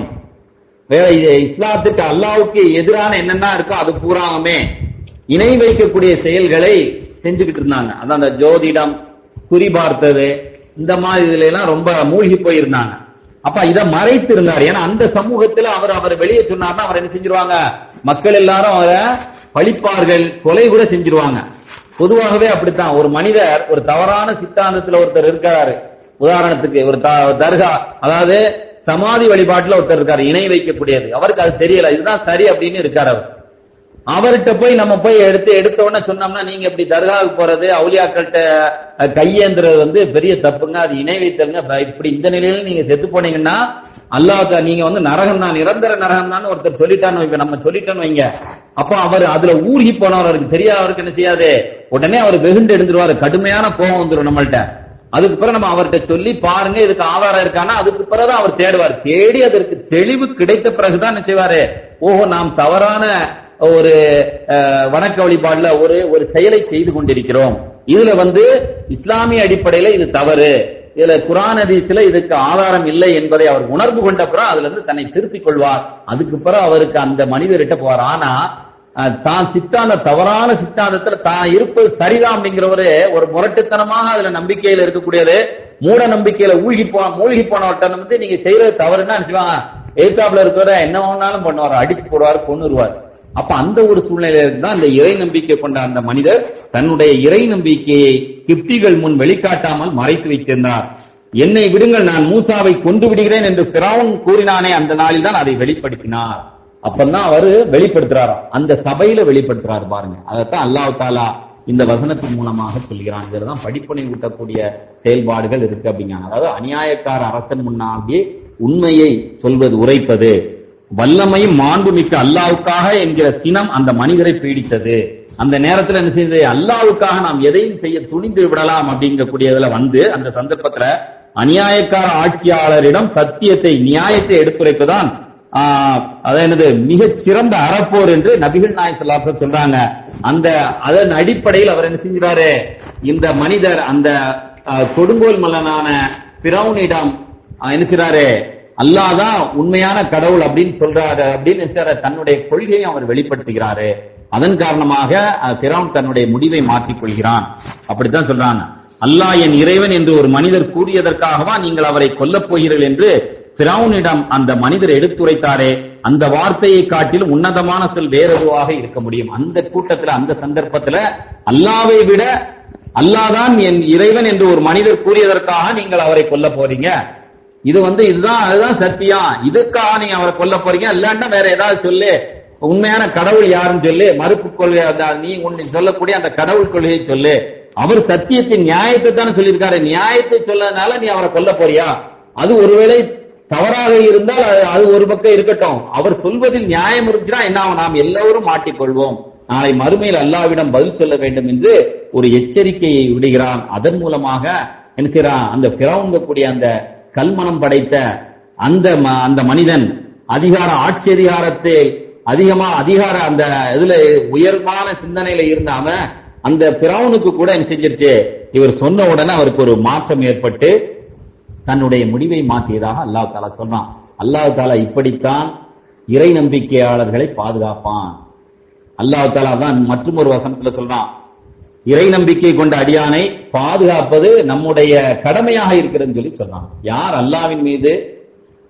வேற இது இஸ்லாத்துக்கு அல்லாவுக்கு எதிரான என்னென்ன இருக்கோ அது பூராமே இணை வைக்கக்கூடிய செயல்களை செஞ்சுக்கிட்டு இருந்தாங்க அதான் அந்த ஜோதிடம் குறி பார்த்தது இந்த மாதிரி இதுல எல்லாம் ரொம்ப மூழ்கி போயிருந்தாங்க அப்ப இத மறைத்து இருந்தார் ஏன்னா அந்த சமூகத்துல அவர் அவர் வெளியே சொன்னார்னா அவர் என்ன செஞ்சிருவாங்க மக்கள் எல்லாரும் அவரை பழிப்பார்கள் கொலை கூட செஞ்சிருவாங்க பொதுவாகவே அப்படித்தான் ஒரு மனிதர் ஒரு தவறான சித்தாந்தத்துல ஒருத்தர் இருக்காரு உதாரணத்துக்கு ஒரு த- தர்கா அதாவது சமாதி வழிபாட்டுல ஒருத்தர் இருக்காரு இணை வைக்கக்கூடியது அவருக்கு அது தெரியல இதுதான் சரி அப்படின்னு இருக்காரு அவர் அவர்கிட்ட போய் நம்ம போய் எடுத்து எடுத்த உடனே சொன்னோம்னா நீங்க இப்படி தர்காவுக்கு போறது அவுலியாக்கள்கிட்ட அஹ், கையேந்துறது வந்து பெரிய தப்புங்க அது இணை வைத்தலுங்க ப- இப்படி இந்த நிலையில நீங்க செத்து போனீங்கன்னா அல்லாஹ் நீங்க வந்து நரகம் தான் நிரந்தர நரகம் தான் ஒருத்தர் சொல்லிட்டான்னு வைங்க நம்ம சொல்லிட்டோன்னு வைங்க அப்போ அவர் அதுல ஊர்கி போனவர் அவருக்கு தெரியாது அவருக்கு என்ன செய்யாது உடனே அவர் வெகுண்டு எடுத்துருவாரு கடுமையான கோபம் வந்துரும் நம்மள்ட்ட அதுக்கு பிறகு நம்ம அவர்கிட்ட சொல்லி பாருங்க இதுக்கு ஆதாரம் இருக்கானா அதுக்கு பிறகு அவர் தேடுவார் தேடி அதற்கு தெளிவு கிடைத்த பிறகுதான் என்ன செய்வாரு ஓஹோ நாம் தவறான ஒரு அஹ், வணக்க வழிபாடுல ஒரு ஒரு செயலை செய்து கொண்டிருக்கிறோம் இதுல வந்து இஸ்லாமிய அடிப்படையில இது தவறு இதுல குரான் ஹதீஸ்ல இதுக்கு ஆதாரம் இல்லை என்பதை அவர் உணர்ந்து கொண்ட பிறகு அதுல இருந்து தன்னை திருத்திக் கொள்வார் அதுக்கு பிறகு அவருக்கு அந்த மனிதர்கிட்ட போவார் ஆனா அஹ், தான் சித்தாந்த தவறான சித்தாந்தத்துல தான் இருப்பது சரிதான் அப்படிங்கிற ஒரு ஒரு முரட்டுத்தனமாக அதுல நம்பிக்கையில இருக்கக்கூடியது மூட நம்பிக்கையில ஊழ்கி போ மூழ்கி போனவர்கிட்ட வந்து நீங்க செய்யறது தவறுன்னா நினைச்சுவாங்க எதிர்த்தாப்புல இருக்கிற என்ன வேணாலும் பண்ணுவார் அடிச்சு போடுவார் கொன்னுருவார் அப்ப அந்த ஒரு சூழ்நிலையில தான் அந்த இறை நம்பிக்கை கொண்ட அந்த மனிதர் தன்னுடைய இறை நம்பிக்கையை கிப்திகள் முன் வெளிக்காட்டாமல் மறைத்து வைத்திருந்தார் என்னை விடுங்கள் நான் மூசாவை கொண்டு விடுகிறேன் என்று பிராவுன் கூறினானே அந்த நாளில் தான் அதை வெளிப்படுத்தினார் அப்பதான் அவரு வெளிப்படுத்துறாராம் அந்த சபையில வெளிப்படுத்துறாரு பாருங்க அதைத்தான் அல்லாஹ் தாலா இந்த வசனத்தின் மூலமாக சொல்கிறான் இதுலதான் படிப்பனை ஊட்டக்கூடிய செயல்பாடுகள் இருக்கு அப்படிங்கிறாங்க அதாவது அநியாயக்கார அரசன் முன்னாடியே உண்மையை சொல்வது உரைப்பது வல்லமையும் மாண்புமிக்க அல்லாவுக்காக என்கிற சினம் அந்த மனிதரை பீடித்தது அந்த நேரத்துல என்ன செய்தது அல்லாவுக்காக நாம் எதையும் செய்ய துணிந்து விடலாம் அப்படிங்கக்கூடியதுல வந்து அந்த சந்தர்ப்பத்துல அநியாயக்கார ஆட்சியாளரிடம் சத்தியத்தை நியாயத்தை எடுத்துரைப்பதுதான் ஆஹ், அது என்னது மிகச் சிறந்த அறப்போர் என்று நபிகள் நாயக் ஸல்லல்லாஹு அலைஹி வஸல்லம் சொல்றாங்க அந்த அதன் அடிப்படையில் அவர் என்ன செஞ்சாரு இந்த மனிதர் அந்த ஆஹ், கொடுங்கோல் மல்லனான பிரவுனிடம் ஆஹ், என்ன செய்றாரு அல்லாஹ் தான் உண்மையான கடவுள் அப்படின்னு சொல்றாரு அப்படின்னு என்ன செய்றாரு? தன்னுடைய கொள்கையை அவர் வெளிப்படுத்துகிறாரு அதன் காரணமாக அஹ், பிறவுன் தன்னுடைய முடிவை மாற்றிக் கொள்கிறான் அப்படித்தான் சொல்றாங்க அல்லாஹ் என் இறைவன் என்று ஒரு மனிதர் கூறியதற்காகவா நீங்கள் அவரை கொல்லப் போகிறீர்கள் என்று பிறவுனிடம் அந்த மனிதர் எடுத்துரைத்தாரே அந்த வார்த்தையை காட்டிலும் உன்னதமான சொல் வேற எதுவாக இருக்க முடியும் அந்த கூட்டத்துல அந்த சந்தர்ப்பத்துல அல்லாவை விட அல்லாதான் என் இறைவன் என்று ஒரு மனிதர் கூறியதற்காக நீங்கள் அவரை கொல்ல போறீங்க இது வந்து இதுதான் அதுதான் சத்தியம் இதுக்காக நீங்க அவரை கொல்ல போறீங்க இல்லாண்டா வேற ஏதாவது சொல்லு உண்மையான கடவுள் யாருன்னு சொல்லு மறுப்பு கொள்கை அந்த நீ உன்னை சொல்லக்கூடிய அந்த கடவுள் கொள்கையை சொல்லு அவர் சத்தியத்தின் நியாயத்தை தானே சொல்லியிருக்காரு நியாயத்தை சொல்லனால நீ அவரை கொல்ல போறியா அது ஒருவேளை தவறாக இருந்தால் அது- அது ஒரு பக்கம் இருக்கட்டும் அவர் சொல்வதில் நியாயம் இருந்துச்சுன்னா என்ன ஆகும்? நாம் எல்லோரும் மாட்டிக்கொள்வோம் நாளை மறுமையில் அல்லாவிடம் பதில் சொல்ல வேண்டும் என்று ஒரு எச்சரிக்கையை விடுகிறான் அதன் மூலமாக என்ன செய்யறான் அந்த பிறவுங்கக்கூடிய அந்த கல்மனம் படைத்த அந்த ம- அந்த மனிதன் அதிகார ஆட்சி அதிகாரத்தை அதிகமா அதிகார அந்த இதுல உயர்வான சிந்தனையில இருந்தாம அந்த பிறவுனுக்கு கூட என்ன செஞ்சிருச்சு இவர் சொன்ன உடனே அவருக்கு ஒரு மாற்றம் ஏற்பட்டு தன்னுடைய முடிவை மாற்றியதாக அல்லாஹ் தாலா சொல்றான் அல்லாஹ் தாலா இப்படித்தான் இறை நம்பிக்கையாளர்களை பாதுகாப்பான் அல்லாஹ் தாலா தான் மற்றும் ஒரு வசனத்துல சொல்றான் இறை நம்பிக்கை கொண்ட அடியானை பாதுகாப்பது நம்முடைய கடமையாக இருக்கிறதுன்னு சொல்லி சொல்றான் யார் அல்லாவின் மீது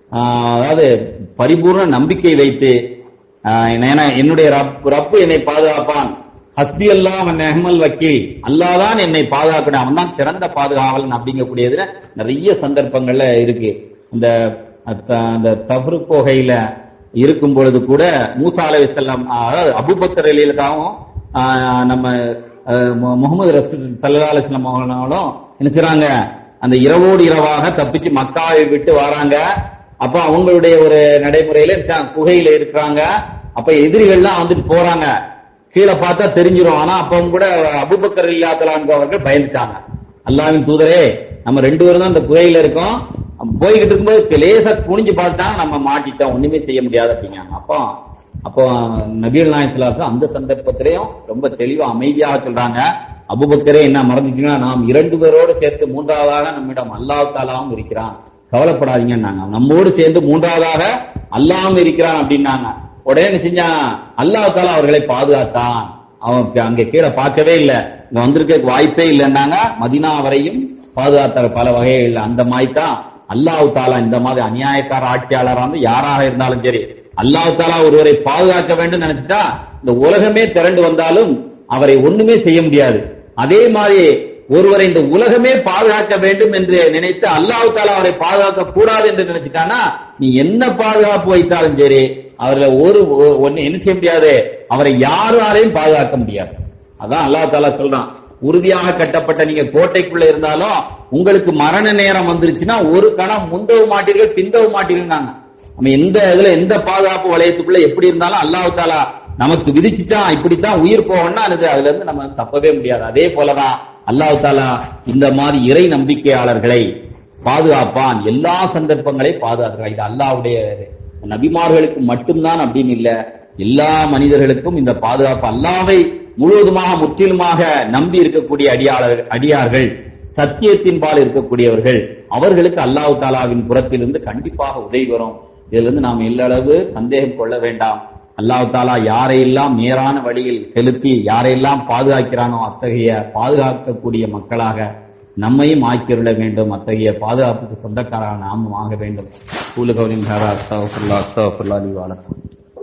ஆஹ், அதாவது பரிபூர்ண நம்பிக்கை வைத்து ஆஹ், ஏன்னா என்னுடைய ரப் ரப்பு என்னை பாதுகாப்பான் ஹஸ்பி அல்லாஹ் நெஹமல் வக்கீல் அல்லாதான் என்னை பாதுகாக்கணும் அவன் தான் சிறந்த பாதுகாவலன் அப்படிங்கக்கூடியதுல நிறைய சந்தர்ப்பங்கள்ல இருக்கு இந்த அத்த- அந்த தஃரு போகையில இருக்கும் பொழுது கூட மூசா அலைஹிஸ்ஸலாம் அதாவது அபூபக்கர் அலியிலுக்காகவும் நம்ம ஆஹ், மு- முகமது ரசூல் சல்லா அலிஸ்லாம் அவர்களும் என்ன செய்றாங்க அந்த இரவோடு இரவாக தப்பிச்சு மக்காவை விட்டு வராங்க அப்ப அவங்களுடைய ஒரு நடைமுறையில இருக்காங்க, குகையில இருக்கிறாங்க அப்ப எதிரிகள்லாம் வந்துட்டு போறாங்க கீழே பார்த்தா தெரிஞ்சிரும் ஆனா அப்பவும் கூட அபுபக்கர் இல்லாதலான் அவர்கள் பயந்துட்டாங்க அல்லாவின் தூதரே நம்ம ரெண்டு பேரும் தான் இந்த குகையில இருக்கோம் போய்கிட்டு இருக்கும்போது லேசா குனிஞ்சு பார்த்தாங்க நம்ம மாட்டிட்டோம் ஒண்ணுமே செய்ய முடியாது அப்படிங்காங்க அப்போ அப்போ நபீல் நாயசலாசம் அந்த சந்தர்ப்பத்திலையும் ரொம்ப தெளிவா அமைதியாக சொல்றாங்க அபுபக்கரே என்ன மறந்துட்டீங்கன்னா நாம் இரண்டு பேரோடு சேர்த்து மூன்றாவதாக நம்மிடம் அல்லாஹ் தாலாவும் இருக்கிறான் கவலைப்படாதீங்கன்னாங்க நம்மோடு சேர்ந்து மூன்றாவதாக அல்லாவும் இருக்கிறான் அப்படின்னாங்க உடனே என்ன செஞ்சான் அல்லாஹ் தாலா அவர்களை பாதுகாத்தான் அவன் இப்ப அங்க கீழே பார்க்கவே இல்லை இங்க வந்திருக்க வாய்ப்பே இல்லைன்னாங்க மதினா வரையும் பாதுகாத்தார் பல வகைகள் அந்த மாதிரி தான் அல்லாஹ் தாலா இந்த மாதிரி அநியாயக்கார ஆட்சியாளராக இருந்து யாராக இருந்தாலும் சரி அல்லாஹ் தாலா ஒருவரை பாதுகாக்க வேண்டும் நினைச்சிட்டா இந்த உலகமே திரண்டு வந்தாலும் அவரை ஒண்ணுமே செய்ய முடியாது அதே மாதிரி ஒருவரை இந்த உலகமே பாதுகாக்க வேண்டும் என்று நினைத்து அல்லாஹ் தாலா அவரை பாதுகாக்க கூடாது என்று நினைச்சிட்டானா நீ என்ன பாதுகாப்பு வைத்தாலும் சரி அவர்களை ஒரு ஒ- ஒண்ணு என்ன செய்ய முடியாது அவரை யாராலையும் பாதுகாக்க முடியாது அதான் அல்லாஹ் தாலா சொல்றான் உறுதியாக கட்டப்பட்ட நீங்க கோட்டைக்குள்ள இருந்தாலும் உங்களுக்கு மரண நேரம் வந்துருச்சுன்னா ஒரு கணம் முந்தவும் மாட்டீர்கள் பிந்தவும் மாட்டீர்கள் நம்ம எந்த இதுல எந்த பாதுகாப்பு வளையத்துக்குள்ள எப்படி இருந்தாலும் அல்லாஹ் தாலா நமக்கு விதிச்சுட்டான் இப்படித்தான் உயிர் போகணும்னா அது அதுல இருந்து நம்ம தப்பவே முடியாது அதே போலதான் அல்லாஹ் தாலா இந்த மாதிரி இறை நம்பிக்கையாளர்களை பாதுகாப்பான் எல்லா சந்தர்ப்பங்களையும் பாதுகாக்கிறான் இது அல்லாஹ்வுடைய இது. நபிமார்களுக்கு மட்டும்தான் அப்படின்னு இல்ல எல்லா மனிதர்களுக்கும் இந்த பாதுகாப்பு அல்லாவை முழுவதுமாக முற்றிலுமாக நம்பி இருக்கக்கூடிய அடியாளர் அடியார்கள் சத்தியத்தின்பால் இருக்கக்கூடியவர்கள் அவர்களுக்கு அல்லாஹ் தாலாவின் புறத்திலிருந்து கண்டிப்பாக உதவி வரும் இதுல இருந்து நாம் எல்லளவு சந்தேகம் கொள்ள வேண்டாம் அல்லாஹ் தாலா யாரையெல்லாம் நேரான வழியில் செலுத்தி யாரையெல்லாம் பாதுகாக்கிறானோ அத்தகைய பாதுகாக்கக்கூடிய மக்களாக நம்மையும் ஆக்கியுள்ள வேண்டும் அத்தகைய பாதுகாப்புக்கு சொந்தக்காராக நாமும் ஆக வேண்டும் கூலுகவரின் ஹரா அஸ்தஃபுல்லா அஸ்தஃபுல்லா அலி வணக்கம்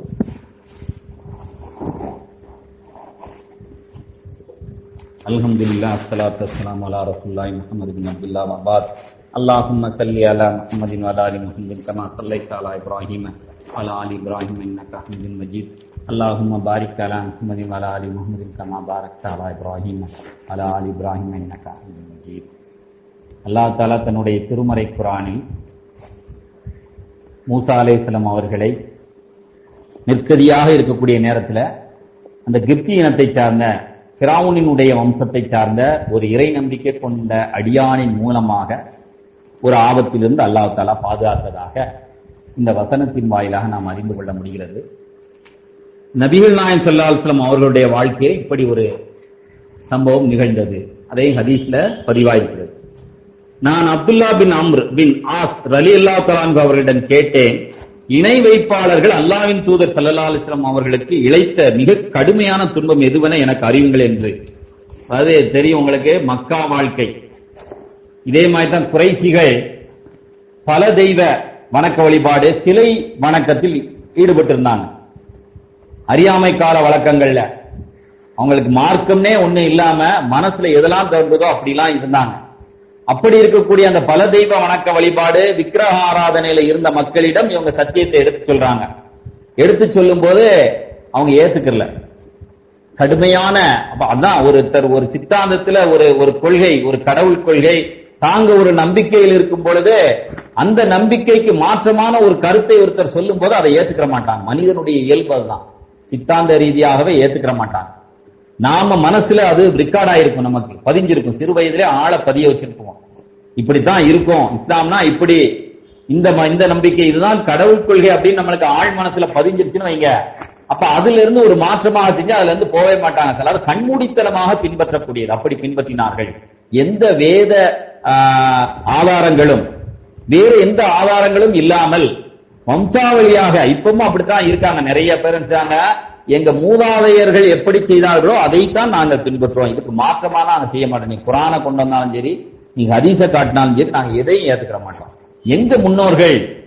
الحمد لله الصلاة والسلام على رسول الله محمد بن عبد الله وبعد اللهم صل على محمد وعلى ال محمد كما صليت على ابراهيم وعلى ال ابراهيم انك حميد مجيد اللهم بارك على محمد وعلى ال محمد كما باركت على ابراهيم وعلى ال ابراهيم انك حميد مجيد அல்லாஹ் தாலா தன்னுடைய திருமறை குரானில் மூசா அலைஹிஸ்ஸலாம் அவர்களை நிற்கதியாக இருக்கக்கூடிய நேரத்துல அந்த கிப்தி இனத்தை சார்ந்த பிராவுனினுடைய வம்சத்தை சார்ந்த ஒரு இறை நம்பிக்கை கொண்ட அடியானின் மூலமாக ஒரு ஆபத்திலிருந்து அல்லாஹ் தாலா பாதுகாத்ததாக இந்த வசனத்தின் வாயிலாக நாம் அறிந்து கொள்ள முடிகிறது நபிகள் நாயன் சொல்லாஸ்லம் அவர்களுடைய வாழ்க்கையில் இப்படி ஒரு சம்பவம் நிகழ்ந்தது அதே ஹதீஸ்ல பதிவாயிருக்கிறது நான் Abdullah bin Amr bin As ரலி அல்லா அவர்களிடம் கேட்டேன் இணை வைப்பாளர்கள் அல்லாவின் தூதர் சல்லல்லா அலிஸ்லாம் அவர்களுக்கு இழைத்த மிக கடுமையான துன்பம் எதுவென எனக்கு அறிவுங்கள் என்று அது தெரியும் உங்களுக்கு மக்கா வாழ்க்கை இதே மாதிரி தான் குறைசிகள் பல தெய்வ வணக்க வழிபாடு சிலை வணக்கத்தில் ஈடுபட்டிருந்தாங்க அறியாமை கால வழக்கங்கள்ல அவங்களுக்கு மார்க்கம்னே ஒண்ணு இல்லாம மனசுல எதெல்லாம் தோன்றுதோ அப்படிலாம் இருந்தாங்க அப்படி இருக்கக்கூடிய அந்த பல தெய்வ வணக்க வழிபாடு விக்கிரக ஆராதனையில இருந்த மக்களிடம் இவங்க சத்தியத்தை எடுத்து சொல்றாங்க எடுத்து சொல்லும் போது அவங்க ஏத்துக்கல கடுமையான அப்ப அதான் ஒருத்தர் ஒரு சித்தாந்தத்துல ஒரு ஒரு கொள்கை ஒரு கடவுள் கொள்கை தாங்க ஒரு நம்பிக்கையில் இருக்கும் பொழுது அந்த நம்பிக்கைக்கு மாற்றமான ஒரு கருத்தை ஒருத்தர் சொல்லும் போது அதை ஏத்துக்கிற மாட்டாங்க மனிதனுடைய இயல்பு அதுதான் சித்தாந்த ரீதியாகவே ஏத்துக்கிற மாட்டாங்க நாம மனசுல அது ரெக்கார்ட் ஆயிருக்கும் நமக்கு பதிஞ்சிருக்கும் சிறு வயதிலே ஆளை பதிய வச்சிருப்போம் இப்படித்தான் இருக்கும் இஸ்லாம்னா இப்படி இந்த ம- இந்த நம்பிக்கை இதுதான் கடவுள் கொள்கை அப்படின்னு நம்மளுக்கு ஆழ் மனசுல பதிஞ்சிருச்சுன்னு வைங்க அப்ப அதுல இருந்து ஒரு மாற்றமாக செஞ்சு அதுல இருந்து போகவே மாட்டாங்க சிலர் கண்மூடித்தனமாக பின்பற்றக்கூடியது அப்படி பின்பற்றினார்கள் எந்த வேத ஆஹ், ஆதாரங்களும் வேறு எந்த ஆதாரங்களும் இல்லாமல் வம்சாவளியாக இப்பவும் அப்படித்தான் இருக்காங்க நிறைய பேர் இருக்காங்க எங்க மூதாதையர்கள் எப்படி செய்தார்களோ அதைத்தான் நாங்க பின்பற்றுவோம் இதுக்கு மாற்றமா நாங்க செய்ய மாட்டோம் நீ குரானை கொண்டு வந்தாலும் சரி நீங்க ஹதீஸ காட்டினாலும் சரி நாங்க எதையும் ஏத்துக்கிற மாட்டோம் எங்க முன்னோர்கள்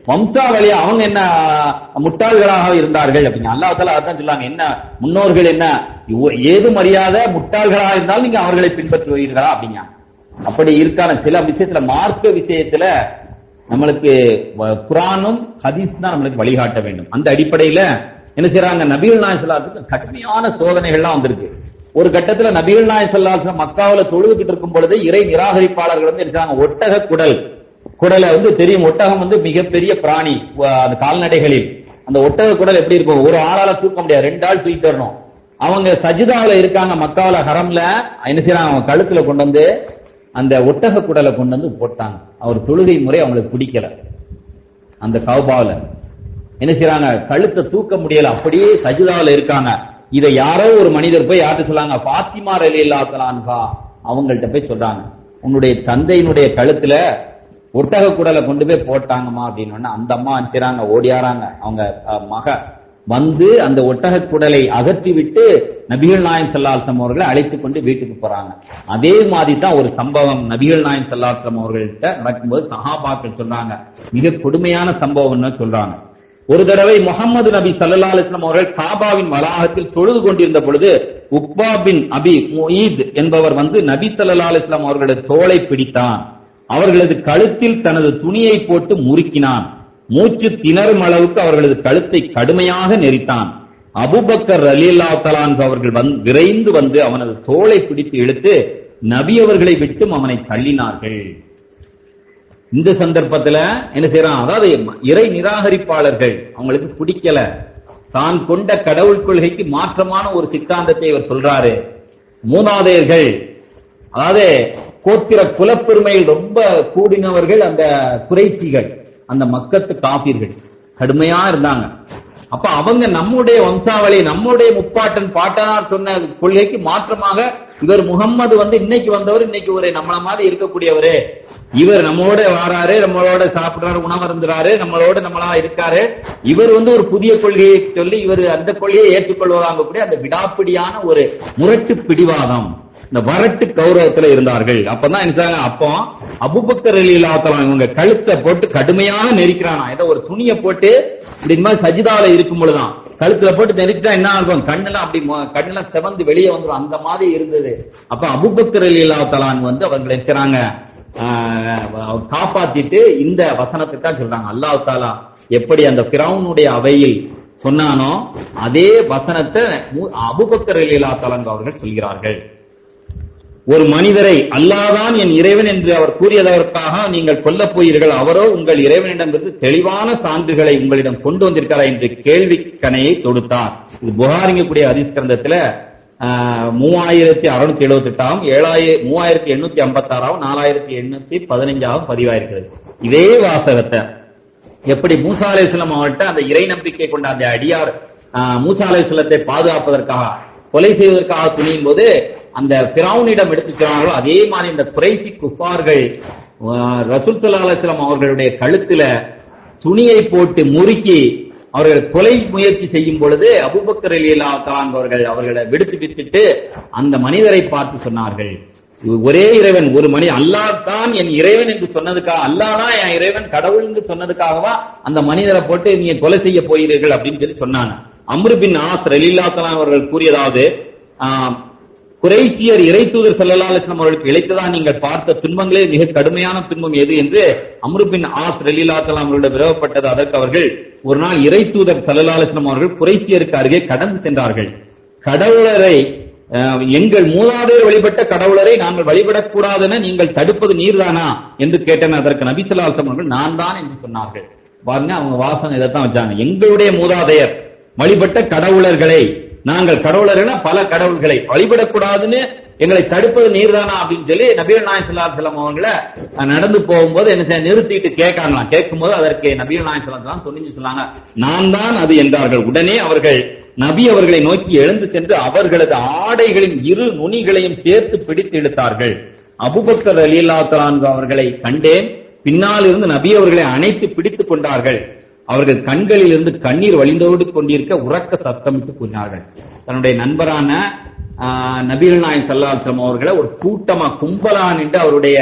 வம்சாவளி அவங்க என்ன முட்டாள்களாக இருந்தார்கள் அப்படிங்க அல்லாஹால அதான் சொல்லாங்க என்ன முன்னோர்கள் என்ன இவ- ஏது மரியாதை முட்டாள்களாக இருந்தாலும் நீங்க அவர்களை பின்பற்றுவீர்களா அப்படிங்க அப்படி இருக்கான சில விஷயத்துல மார்க்க விஷயத்துல நம்மளுக்கு வ- குரானும் ஹதீஸ் தான் நம்மளுக்கு வழிகாட்ட வேண்டும் அந்த அடிப்படையில என்ன செய்றாங்க நபிகள் நாயகம் ஸல்லல்லாஹு கடுமையான சோதனைகள்லாம் வந்திருக்கு ஒரு கட்டத்துல நபிகள் நாயகம் ஸல்லல்லாஹு அலைஹி மக்காவுல தொழுதுகிட்டு இருக்கும் பொழுது இறை நிராகரிப்பாளர்கள் வந்து இருக்காங்க ஒட்டக குடல் குடலை வந்து தெரியும் ஒட்டகம் வந்து மிகப்பெரிய பிராணி வ- அந்த கால்நடைகளில் அந்த ஒட்டக குடல் எப்படி இருக்கும் ஒரு ஆளால தூக்க முடியாது ரெண்டு ஆள் தூக்கிட்டு வரணும் அவங்க சஜிதாவுல இருக்காங்க மக்காவுல ஹரம்ல என்ன செய்யறாங்க அவங்க கழுத்துல கொண்டு வந்து அந்த ஒட்டக குடலை கொண்டு வந்து போட்டாங்க அவர் தொழுகை முறை அவங்களுக்கு பிடிக்கல அந்த கௌபாவில என்ன செய்றாங்க கழுத்தை தூக்க முடியல அப்படியே சஜிதாவுல இருக்காங்க இதை யாரோ ஒரு மனிதர் போய் யார்கிட்ட சொல்லாங்க பாத்திமா ரலி அல்லாத்தலான்கா அவங்கள்ட்ட போய் சொல்றாங்க உன்னுடைய தந்தையினுடைய கழுத்துல ஒட்டக குடலை கொண்டு போய் போட்டாங்கம்மா அப்படின்னு உடனே அந்த அம்மா என்ன செய்றாங்க ஓடியாராங்க அவங்க அஹ், மக வந்து அந்த ஒட்டக குடலை அகற்றி விட்டு நபிகள் நாயம் சல்லாசம் அவர்களை அழைத்து கொண்டு வீட்டுக்கு போறாங்க அதே மாதிரி தான் ஒரு சம்பவம் நபிகள் நாயம் சல்லாசம் அவர்கள்ட்ட நடக்கும்போது சஹாபாக்கள் சொல்றாங்க மிக கொடுமையான சம்பவம்னு சொல்றாங்க ஒரு தடவை முகமது நபி சல்லா அலிஸ்லாம் அவர்கள் காபாவின் வளாகத்தில் தொழுது கொண்டிருந்த பொழுது உக்பா பின் அபி முயீத் என்பவர் வந்து நபி சல்லா அலிஸ்லாம் அவர்களது தோளை பிடித்தான் அவர்களது கழுத்தில் தனது துணியை போட்டு முறுக்கினான் மூச்சு திணறும் அளவுக்கு அவர்களது கழுத்தை கடுமையாக நெரித்தான் அபுபக்கர் ரலியல்லா தலான் அவர்கள் வந்து விரைந்து வந்து அவனது தோளை பிடித்து இழுத்து நபி அவர்களை விட்டும் அவனை தள்ளினார்கள் இந்த சந்தர்ப்பத்துல என்ன செய்யறான் அதாவது இறை நிராகரிப்பாளர்கள் அவங்களுக்கு பிடிக்கல தான் கொண்ட கடவுள் கொள்கைக்கு மாற்றமான ஒரு சித்தாந்தத்தை இவர் சொல்றாரு மூதாதையர்கள் அதாவது கோத்திர குலப்பெருமையில் ரொம்ப கூடினவர்கள் அந்த குறைசிகள் அந்த மக்கத்து காபீர்கள் கடுமையா இருந்தாங்க அப்ப அவங்க நம்முடைய வம்சாவளி நம்முடைய முப்பாட்டன் பாட்டனார் சொன்ன கொள்கைக்கு மாற்றமாக இவர் முகம்மது வந்து இன்னைக்கு வந்தவர் இன்னைக்கு ஒரு நம்மள மாதிரி இருக்கக்கூடியவரு இவர் நம்மளோட வாராரு நம்மளோட சாப்பிடுறாரு உணவருந்துறாரு நம்மளோட நம்மளா இருக்காரு இவர் வந்து ஒரு புதிய கொள்கையை சொல்லி இவர் அந்த கொள்கையை ஏற்றுக்கொள்வதாக கூட அந்த விடாப்பிடியான ஒரு முரட்டு பிடிவாதம் இந்த வரட்டு கௌரவத்துல இருந்தார்கள் அப்பதான் என்ன செய்றாங்க? அப்போ அபுபக்கர் அலிலாத்தலாம் இவங்க கழுத்தை போட்டு கடுமையாக நெரிக்கிறானா ஏதோ ஒரு துணியை போட்டு இப்படி இந்த மாதிரி சஜிதால இருக்கும் பொழுதுதான் கழுத்துல போட்டு நெரிச்சிட்டா என்ன ஆகும் கண்ணெல்லாம் அப்படி மொ- கண்ணெல்லாம் செவந்து வெளியே வந்துரும் அந்த மாதிரி இருந்தது அப்ப அபுபக்கர் அலிலாத்தலான் வந்து அவங்களை என்ன செய்றாங்க ஆஹ், காப்பாத்திட்டு இந்த வசனத்துக்கா சொல்றாங்க அல்லாஹ் தாலா எப்படி அந்த பிரவுனுடைய அவையில் சொன்னானோ அதே வசனத்தை மு- அபூபக்கர் அலிலாத்தலான் அவர்கள் சொல்கிறார்கள் ஒரு மனிதரை அல்லாதான் என் இறைவன் என்று அவர் கூறியதற்காக நீங்கள் கொல்லப் போகிறீர்கள் அவரோ உங்கள் இறைவனிடமிருந்து தெளிவான சான்றுகளை உங்களிடம் கொண்டு வந்திருக்கிறார் என்று கேள்வி கணையை தொடுத்தார் இது புகாரிங்க கூடிய அதிஸ்கந்தத்துல மூவாயிரத்தி அறுநூத்தி எழுபத்தி எட்டாம் ஏழாயிரம் மூவாயிரத்தி எண்ணூத்தி ஐம்பத்தி ஆறாம் நாலாயிரத்தி எண்ணூத்தி பதினைஞ்சாவும் பதிவாயிருக்கிறது இதே வாசகத்தை எப்படி மூசா அலைஹிஸ்ஸலாம் அவர்கிட்ட அந்த இறை நம்பிக்கை கொண்ட அந்த அடியார் ஆஹ், மூசா அலைஹிஸ்ஸலத்தை பாதுகாப்பதற்காக கொலை செய்வதற்காக துணியும் போது அந்த பிராவுனிடம் எடுத்துச் சொன்னார்களோ அதே மாதிரி இந்த குறைசி குஃபார்கள் ஆஹ், ரசூல் ஸல்லல்லாஹு அலைஹி வஸல்லம் அவர்களுடைய கழுத்துல துணியை போட்டு முறுக்கி அவர்கள் கொலை முயற்சி செய்யும் பொழுது அபூபக்கர் அலியல்லாஹு அவர்கள் அவர்களை விடுத்து விட்டுட்டு அந்த மனிதரை பார்த்து சொன்னார்கள் ஒரே இறைவன் ஒரு மணி அல்லாஹ் தான் என் இறைவன் என்று சொன்னதுக்காக அல்லாஹ் தான் என் இறைவன் கடவுள் என்று சொன்னதுக்காகவா அந்த மனிதரை போட்டு நீங்க கொலை செய்ய போகிறீர்கள் அப்படின்னு சொல்லி சொன்னாங்க அம்ரு பின் ஆஸ் ரலில்லாத்தலாம் அவர்கள் கூறியதாவது ஆஹ், குறைசியர் இறை தூதர் சல்லா அலிஸ்லாம் அவர்களுக்கு இழைத்ததா நீங்கள் பார்த்த துன்பங்களே மிக கடுமையான துன்பம் எது என்று அம்ரு பின் ஆஸ் ரலில்லாத்தலாம் அவர்களிடம் விரவப்பட்டது அதற்கு அவர்கள் ஒரு நாள் இறை தூதர் சல்லா அலிஸ்லாம் அவர்கள் குறைசியருக்கு அருகே கடந்து சென்றார்கள் கடவுளரை அஹ், எங்கள் மூதாதையர் வழிபட்ட கடவுளரை நாங்கள் வழிபடக்கூடாதென நீங்கள் தடுப்பது நீர்தானா என்று கேட்டன அதற்கு நபிசல்லாசம் அவர்கள் நான் தான் என்று சொன்னார்கள் பாருங்க அவங்க வாசனை இதைத்தான் வச்சாங்க எங்களுடைய மூதாதையர் வழிபட்ட கடவுளர்களை நாங்கள் கடவுளர்னா பல கடவுள்களை வழிபடக்கூடாதுன்னு எங்களை தடுப்பது நீர்தானா அப்படின்னு சொல்லி நபீல் நாயம் சல்லா செல்லம் அவங்கள அஹ், நடந்து போகும்போது என்ன செய்ய நிறுத்திட்டு கேட்காங்களாம் கேட்கும்போது அதற்கு நபீல் நாயம் சல்லா துணிஞ்சு சொன்னாங்க நான் தான் அது என்றார்கள் உடனே அவர்கள் நபி அவர்களை நோக்கி எழுந்து சென்று அவர்களது ஆடைகளின் இரு நுனிகளையும் சேர்த்து பிடித்து இழுத்தார்கள் அபுபக்கர் அலில்லாத்தலான் அவர்களை கண்டேன் பின்னால் இருந்து நபி அவர்களை அணைத்து பிடித்துக் கொண்டார்கள் அவர்கள் கண்களில் இருந்து கண்ணீர் வழிந்தோடு கொண்டிருக்க உறக்க சத்தமிட்டு கூறினார்கள் தன்னுடைய நண்பரான ஆஹ், நபிகள் நாயம் சல்லாசம் அவர்களை ஒரு கூட்டமா கும்பலா நின்று அவருடைய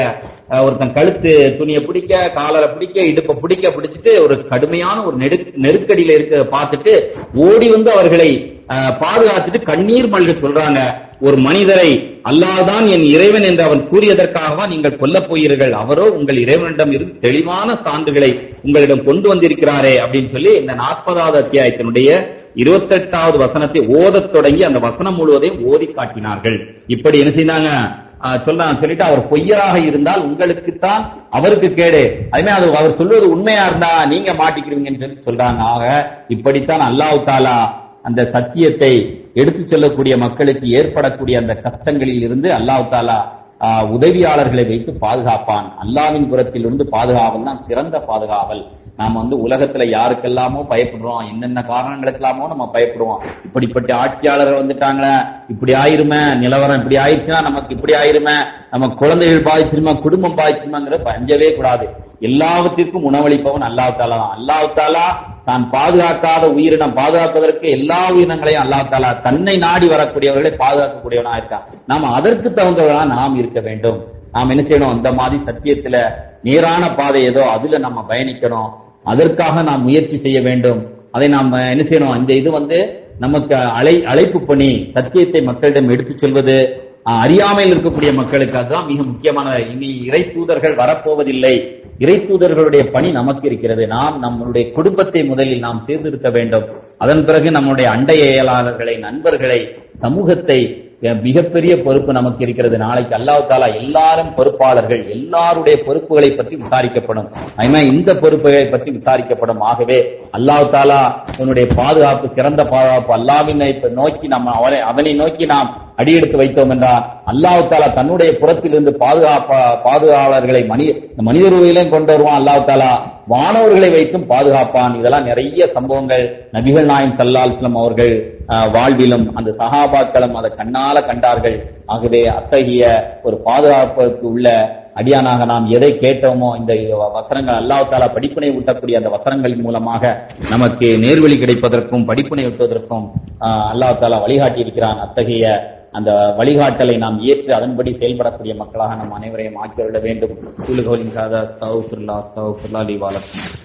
அஹ், ஒருத்தன் கழுத்து துணியை பிடிக்க காலரை பிடிக்க இடுப்பை பிடிக்க பிடிச்சிட்டு ஒரு கடுமையான ஒரு நெரு நெருக்கடியில இருக்க பார்த்துட்டு ஓடி வந்து அவர்களை அஹ், பாதுகாத்துட்டு கண்ணீர் மல்க சொல்றாங்க ஒரு மனிதரை அல்லாஹ்தான் என் இறைவன் என்று அவன் கூறியதற்காகவா நீங்கள் கொல்லப் போகிறீர்கள் அவரோ உங்கள் இறைவனிடம் இருந்து தெளிவான சான்றுகளை உங்களிடம் கொண்டு வந்திருக்கிறாரே அப்படின்னு சொல்லி இந்த நாற்பதாவது அத்தியாயத்தினுடைய இருபத்தெட்டாவது வசனத்தை ஓதத் தொடங்கி அந்த வசனம் முழுவதையும் ஓதி காட்டினார்கள் இப்படி என்ன செய்தாங்க ஆஹ் சொல்றாங்க சொல்லிட்டு அவர் பொய்யராக இருந்தால் உங்களுக்குத்தான் அவருக்கு கேடு அதுமே அது அவர் சொல்வது உண்மையா இருந்தா நீங்க மாட்டிக்கிறீங்கன்னு சொல்லி சொல்றாங்க ஆக இப்படித்தான் அல்லாஹ் தாலா அந்த சத்தியத்தை எடுத்து செல்லக்கூடிய மக்களுக்கு ஏற்படக்கூடிய அந்த கஷ்டங்களில் இருந்து அல்லாஹ் தாலா ஆஹ், உதவியாளர்களை வைத்து பாதுகாப்பான் அல்லாவின் புறத்திலிருந்து பாதுகாவல் தான் சிறந்த பாதுகாவல் நாம வந்து உலகத்துல யாருக்கெல்லாமோ பயப்படுறோம் என்னென்ன காரணங்களுக்கெல்லாமோ நம்ம பயப்படுவோம் இப்படிப்பட்ட ஆட்சியாளர்கள் வந்துட்டாங்களே இப்படி ஆயிருமே நிலவரம் இப்படி ஆயிடுச்சுன்னா நமக்கு இப்படி ஆயிருமே நம்ம குழந்தைகள் பாதிச்சிருமா குடும்பம் பாதிச்சிருமாங்கிற பஞ்சவே கூடாது எல்லாவற்றிற்கும் உணவளிப்பவன் அல்லாஹ் தாலா தான் அல்லாஹ் தாலா தான் பாதுகாக்காத உயிரினம் பாதுகாப்பதற்கு எல்லா உயிரினங்களையும் அல்லாஹ் தாலா தன்னை நாடி வரக்கூடியவர்களை பாதுகாக்கக்கூடியவனா இருக்கான் நாம அதற்கு தகுந்தவர்களா நாம் இருக்க வேண்டும் நாம் என்ன செய்யணும் அந்த மாதிரி சத்தியத்துல நேரான பாதை ஏதோ அதுல நம்ம பயணிக்கணும் அதற்காக நாம் முயற்சி செய்ய வேண்டும் அதை நாம் என்ன செய்யணும் இந்த இது வந்து நமக்கு அழை அழைப்பு பணி சத்தியத்தை மக்களிடம் எடுத்துச் செல்வது ஆஹ், அறியாமையில் இருக்கக்கூடிய மக்களுக்கு அதுதான் மிக முக்கியமான இனி இறை தூதர்கள் வரப்போவதில்லை இறை தூதர்களுடைய பணி நமக்கு இருக்கிறது நாம் நம்மளுடைய குடும்பத்தை முதலில் நாம் சீர்திருத்த வேண்டும் அதன் பிறகு நம்முடைய அண்டை இயலாளர்களை நண்பர்களை சமூகத்தை அஹ், மிகப்பெரிய பொறுப்பு நமக்கு இருக்கிறது நாளைக்கு அல்லாஹ் தாலா எல்லாரும் பொறுப்பாளர்கள் எல்லாருடைய பொறுப்புகளை பற்றி விசாரிக்கப்படும் அதனால இந்த பொறுப்புகளை பற்றி விசாரிக்கப்படும் ஆகவே அல்லாஹ் தாலா உன்னுடைய பாதுகாப்பு சிறந்த பாதுகாப்பு அல்லாவினை நோக்கி நம்ம அவனை அவனை நோக்கி நாம் அடியெடுத்து வைத்தோம் என்றால் அல்லாஹ் தாலா தன்னுடைய புறத்திலிருந்து பாதுகாப்பா பாதுகாவலர்களை மனித மனித ரூபையிலும் கொண்டு வருவான் அல்லாஹ் தாலா வானவர்களை வைத்தும் பாதுகாப்பான் இதெல்லாம் நிறைய சம்பவங்கள் நபிகள் நாயம் சல்லாஸ்லம் அவர்கள் ஆஹ், வாழ்விலும் அந்த சஹாபாக்களும் அதை கண்ணால கண்டார்கள் ஆகவே அத்தகைய ஒரு பாதுகாப்புக்கு உள்ள அடியானாக நாம் எதை கேட்டோமோ இந்த வசனங்கள் அல்லாஹ் தாலா படிப்பினை ஊட்டக்கூடிய அந்த வசனங்களின் மூலமாக நமக்கு நேர்வழி கிடைப்பதற்கும் படிப்பினை ஊட்டுவதற்கும் ஆஹ், அல்லாஹ் தாலா வழிகாட்டி இருக்கிறான் அத்தகைய அந்த வழிகாட்டலை நாம் ஏற்று அதன்படி செயல்படக்கூடிய மக்களாக நம் அனைவரையும் ஆக்கிவிட வேண்டும் கூலுகோலின் சாதா ஸ்தௌஃபுல்லா ஸ்தௌஃபுல்லா லி வாலக்கும்